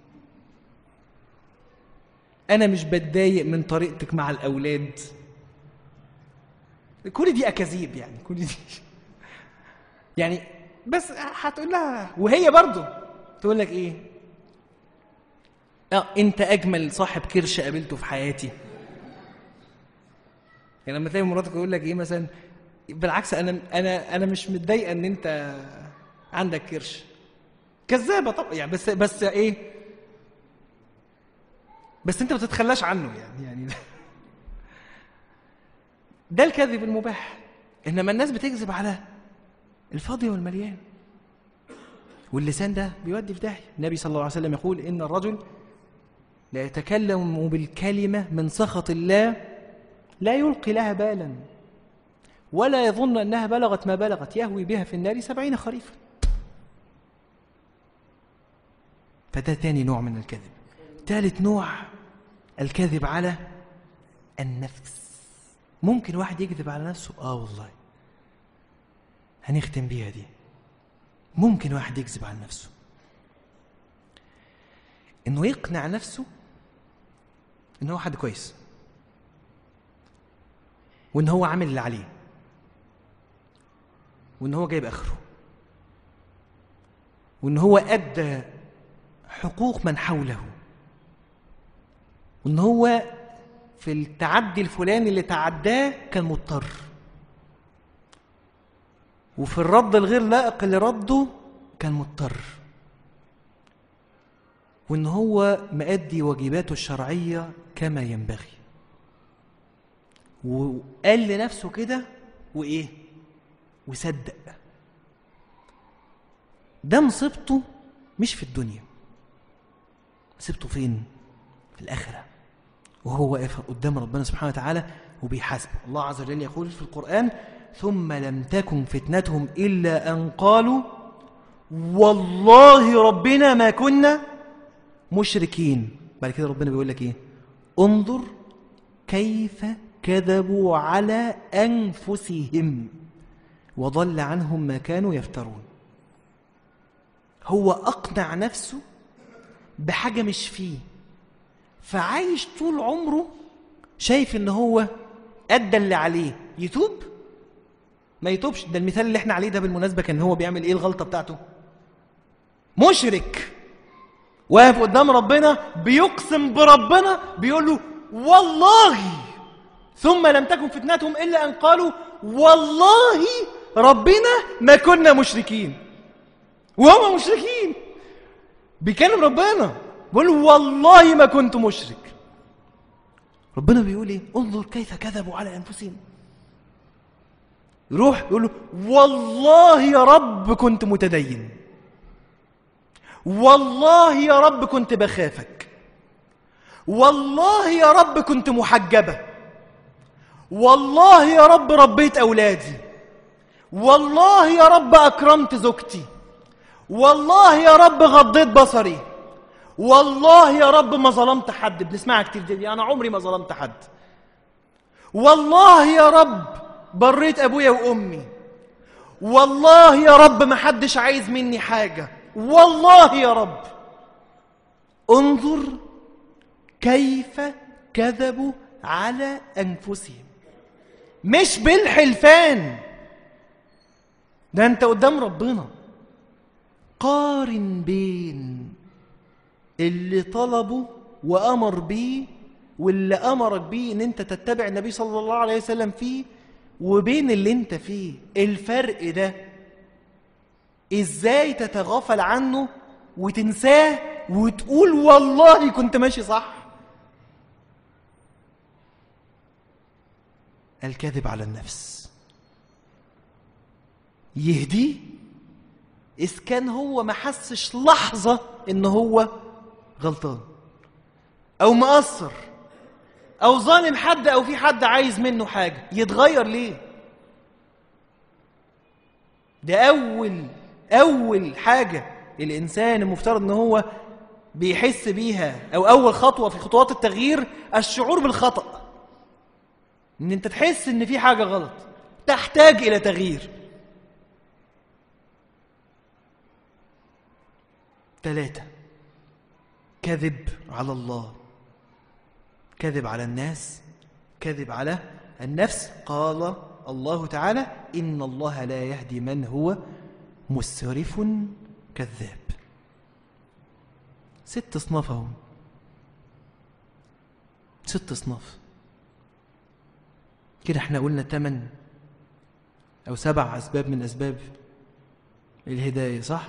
B: انا مش بتضايق من طريقتك مع الاولاد كل دي اكاذيب يعني كل دي يعني بس هتقول لها وهي برضه تقول لك ايه اه انت اجمل صاحب كرش قابلته في حياتي يعني لما تلاقي مراتك يقول لك ايه مثلا بالعكس انا انا انا مش متضايقه ان انت عندك كرش كذابه طبعا يعني بس بس ايه بس انت ما تتخلاش عنه يعني يعني ده الكذب المباح انما الناس بتكذب على الفاضي والمليان واللسان ده بيودي في داهيه النبي صلى الله عليه وسلم يقول ان الرجل لا يتكلم بالكلمه من سخط الله لا يلقي لها بالا ولا يظن انها بلغت ما بلغت يهوي بها في النار سبعين خريفا فده تاني نوع من الكذب ثالث نوع الكذب على النفس ممكن واحد يكذب على نفسه اه والله هنختم بيها دي ممكن واحد يكذب على نفسه انه يقنع نفسه ان هو حد كويس وان هو عامل اللي عليه وان هو جايب اخره وان هو ادى حقوق من حوله وان هو في التعدي الفلاني اللي تعداه كان مضطر وفي الرد الغير لائق اللي رده كان مضطر وان هو مأدي واجباته الشرعية كما ينبغي وقال لنفسه كده وايه وصدق ده مصيبته مش في الدنيا مصيبته فين في الآخرة وهو واقف قدام ربنا سبحانه وتعالى وبيحاسبه الله عز وجل يقول في القرآن ثم لم تكن فتنتهم إلا أن قالوا والله ربنا ما كنا مشركين بعد كده ربنا بيقول لك ايه انظر كيف كذبوا على أنفسهم وضل عنهم ما كانوا يفترون هو أقنع نفسه بحاجة مش فيه فعايش طول عمره شايف ان هو ادى اللي عليه يتوب ما يتوبش ده المثال اللي احنا عليه ده بالمناسبه كان هو بيعمل ايه الغلطه بتاعته مشرك واقف قدام ربنا بيقسم بربنا بيقول له والله ثم لم تكن فتنتهم الا ان قالوا والله ربنا ما كنا مشركين وهم مشركين بيكلم ربنا بيقول والله ما كنت مشرك ربنا بيقول ايه انظر كيف كذبوا على انفسهم يروح يقول له والله يا رب كنت متدين والله يا رب كنت بخافك والله يا رب كنت محجبة والله يا رب ربيت أولادي والله يا رب أكرمت زوجتي والله يا رب غضيت بصري والله يا رب ما ظلمت حد بنسمعها كتير دي انا عمري ما ظلمت حد والله يا رب بريت ابويا وامي والله يا رب ما حدش عايز مني حاجه والله يا رب انظر كيف كذبوا على انفسهم مش بالحلفان ده انت قدام ربنا قارن بين اللي طلبه وامر بيه واللي امرك بيه ان انت تتبع النبي صلى الله عليه وسلم فيه وبين اللي انت فيه الفرق ده ازاي تتغافل عنه وتنساه وتقول والله كنت ماشي صح الكذب على النفس يهديه إذ كان هو ما حسش لحظة إن هو غلطان أو مقصر أو ظالم حد أو في حد عايز منه حاجة يتغير ليه؟ ده أول أول حاجة
A: الإنسان المفترض أنه هو بيحس بيها أو أول خطوة في خطوات التغيير الشعور بالخطأ أن أنت تحس أن في حاجة غلط تحتاج إلى تغيير ثلاثة كذب على الله كذب على الناس كذب على النفس قال الله تعالى إن الله لا يهدي من هو مسرف كذاب ست اصناف اهو ست اصناف كده احنا قلنا تمن او سبع اسباب من اسباب الهدايه صح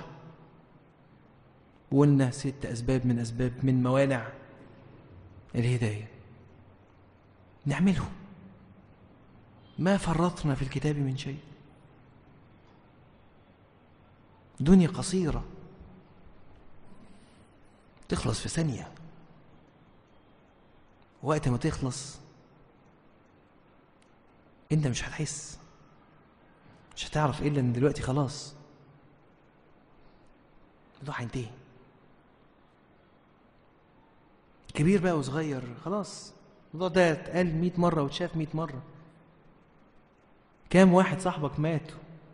A: وقلنا ست اسباب من اسباب من موانع الهدايه نعمله ما فرطنا في الكتاب من شيء دنيا قصيرة تخلص في ثانية وقت ما تخلص انت مش هتحس مش هتعرف الا ان دلوقتي خلاص الموضوع هينتهي كبير بقى وصغير خلاص الموضوع ده اتقال 100 مرة واتشاف 100 مرة كام واحد صاحبك مات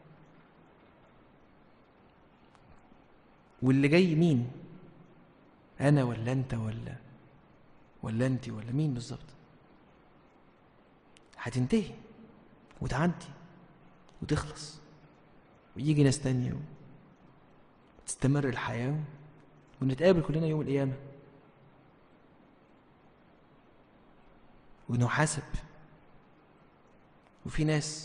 A: واللي جاي مين انا ولا انت ولا ولا انت ولا مين بالظبط هتنتهي وتعدي وتخلص ويجي ناس تانية وتستمر الحياة ونتقابل كلنا يوم القيامة ونحاسب وفي ناس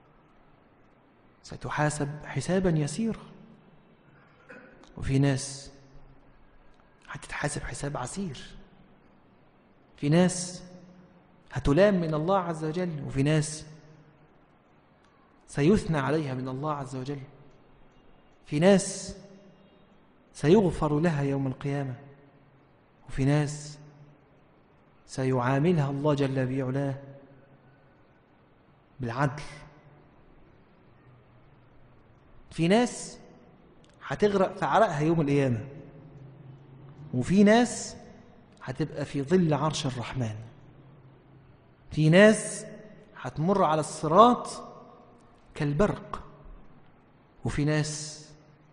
A: ستحاسب حسابا يسيرا وفي ناس هتتحاسب حساب عسير في ناس هتلام من الله عز وجل وفي ناس سيثنى عليها من الله عز وجل في ناس سيغفر لها يوم القيامة وفي ناس سيعاملها الله جل في علاه بالعدل في ناس هتغرق في عرقها يوم القيامة وفي ناس هتبقى في ظل عرش الرحمن في ناس هتمر على الصراط كالبرق وفي ناس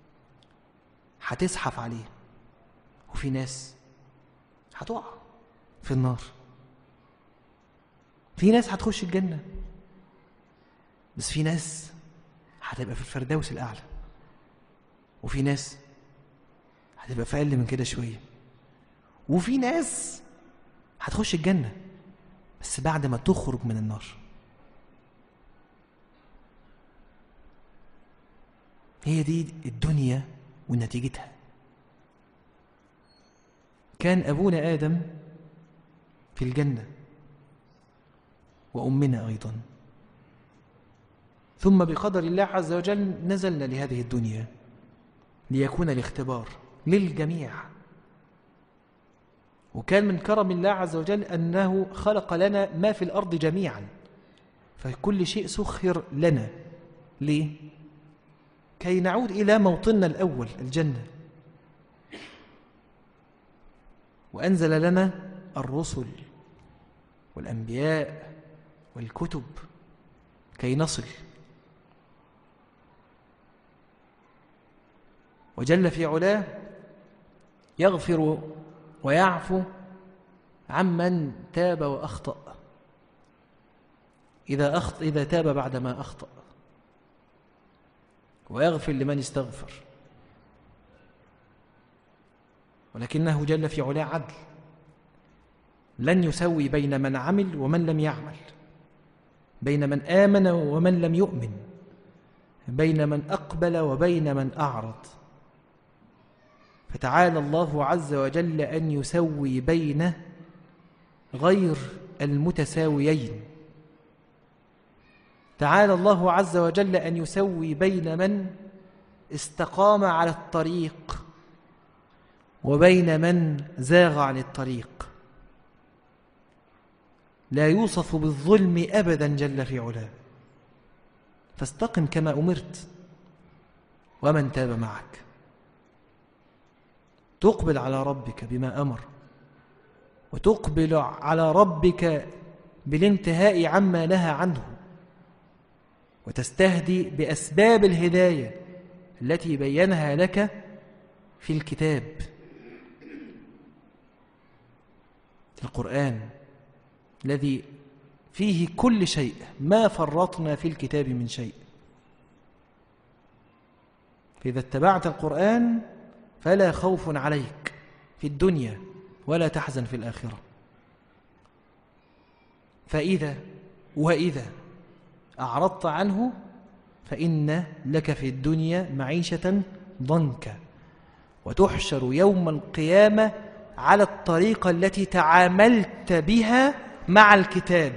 A: هتزحف عليه وفي ناس هتقع في النار في ناس هتخش الجنة بس في ناس هتبقى في الفردوس الأعلى وفي ناس هتبقى في أقل من كده شوية وفي ناس هتخش الجنة بس بعد ما تخرج من النار هي دي الدنيا ونتيجتها كان أبونا آدم في الجنة وأمنا أيضا ثم بقدر الله عز وجل نزلنا لهذه الدنيا ليكون الاختبار للجميع وكان من كرم الله عز وجل أنه خلق لنا ما في الأرض جميعا فكل شيء سخر لنا ليه؟ كي نعود إلى موطننا الأول الجنة وأنزل لنا الرسل والأنبياء والكتب كي نصل وجل في علاه يغفر ويعفو عمن تاب وأخطأ إذا, أخط إذا تاب بعدما أخطأ ويغفر لمن استغفر ولكنه جل في علاه عدل لن يسوي بين من عمل ومن لم يعمل بين من آمن ومن لم يؤمن بين من أقبل وبين من أعرض فتعالى الله عز وجل أن يسوي بين غير المتساويين تعالى الله عز وجل أن يسوي بين من استقام على الطريق وبين من زاغ عن الطريق لا يوصف بالظلم أبدا جل في علاه فاستقم كما أمرت ومن تاب معك تقبل على ربك بما أمر وتقبل على ربك بالانتهاء عما نهى عنه وتستهدي بأسباب الهداية التي بينها لك في الكتاب في القرآن الذي فيه كل شيء ما فرطنا في الكتاب من شيء فإذا اتبعت القرآن فلا خوف عليك في الدنيا ولا تحزن في الآخرة فإذا وإذا أعرضت عنه فإن لك في الدنيا معيشة ضنكا وتحشر يوم القيامة على الطريقة التي تعاملت بها مع الكتاب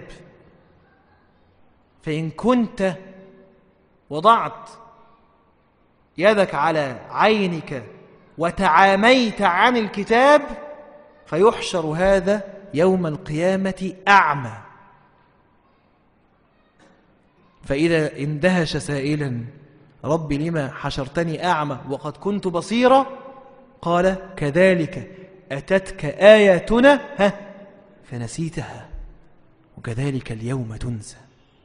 A: فإن كنت وضعت يدك على عينك وتعاميت عن الكتاب فيحشر هذا يوم القيامة أعمى فإذا اندهش سائلا رب لما حشرتني أعمى وقد كنت بصيرا قال كذلك أتتك آياتنا ها فنسيتها وكذلك اليوم تنسى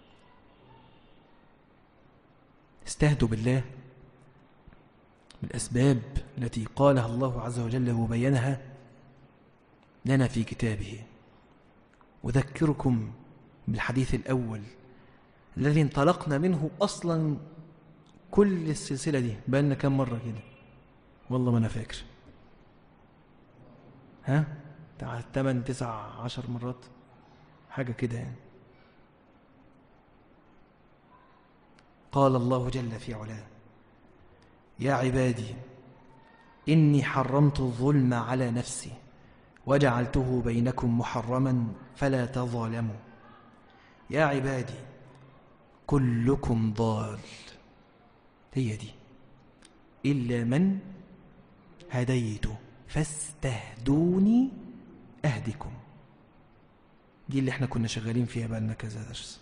A: استهدوا بالله بالأسباب التي قالها الله عز وجل وبينها لنا في كتابه أذكركم بالحديث الأول الذي انطلقنا منه أصلا كل السلسلة دي بقالنا كم مرة كده والله ما أنا فاكر ها بتاع 8 9 10 مرات حاجة كده يعني قال الله جل في علاه يا عبادي إني حرمت الظلم على نفسي وجعلته بينكم محرما فلا تظالموا يا عبادي كلكم ضال هي دي إلا من هديته فاستهدوني أهدكم دي اللي احنا كنا شغالين فيها بقى لنا كذا درس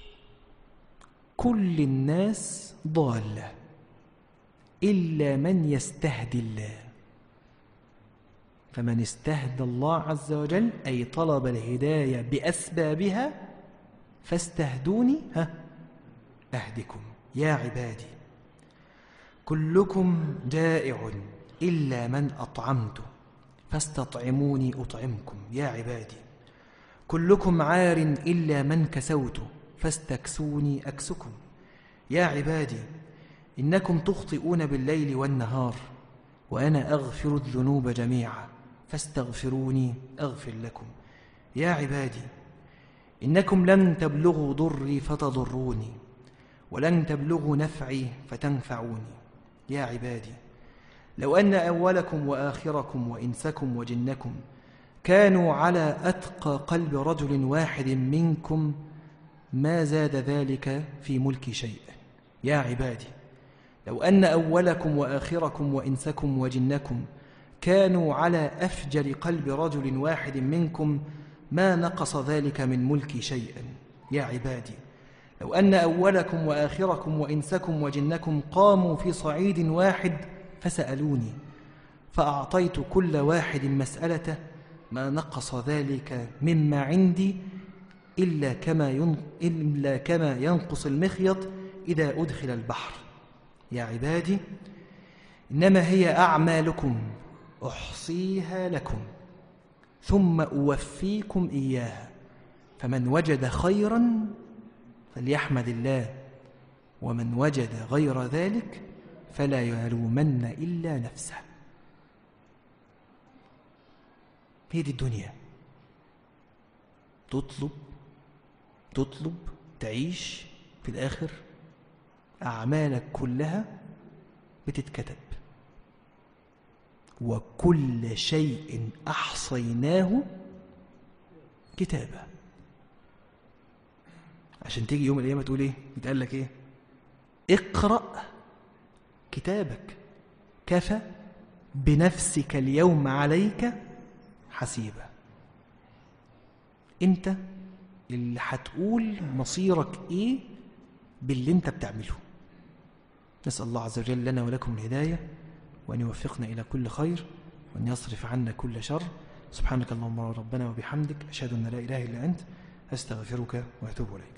A: كل الناس ضالة إلا من يستهدي الله فمن استهدى الله عز وجل أي طلب الهداية بأسبابها فاستهدوني ها أهدكم يا عبادي كلكم جائع إلا من أطعمت فاستطعموني أطعمكم يا عبادي كلكم عار إلا من كسوت فاستكسوني أكسكم يا عبادي إنكم تخطئون بالليل والنهار وأنا أغفر الذنوب جميعا فاستغفروني أغفر لكم يا عبادي إنكم لن تبلغوا ضري فتضروني ولن تبلغوا نفعي فتنفعوني يا عبادي لو أن أولكم وآخركم وإنسكم وجنكم كانوا على أتقى قلب رجل واحد منكم ما زاد ذلك في ملكي شيئا يا عبادي لو أن أولكم وآخركم وإنسكم وجنكم كانوا على أفجر قلب رجل واحد منكم ما نقص ذلك من ملكي شيئا يا عبادي لو أن أولكم وآخركم وإنسكم وجنكم قاموا في صعيد واحد فسألوني فأعطيت كل واحد مسألته ما نقص ذلك مما عندي إلا كما, إلا كما ينقص المخيط إذا أدخل البحر يا عبادي إنما هي أعمالكم أحصيها لكم ثم أوفيكم إياها فمن وجد خيرا فليحمد الله ومن وجد غير ذلك فلا يلومن إلا نفسه هي دي الدنيا تطلب تطلب تعيش في الآخر أعمالك كلها بتتكتب وكل شيء أحصيناه كتابة عشان تيجي يوم القيامة تقول إيه يتقال لك إيه اقرأ كتابك كفى بنفسك اليوم عليك حسيبا انت اللي هتقول مصيرك ايه باللي انت بتعمله نسأل الله عز وجل لنا ولكم الهداية وأن يوفقنا إلى كل خير وأن يصرف عنا كل شر سبحانك اللهم ربنا وبحمدك أشهد أن لا إله إلا أنت أستغفرك وأتوب إليك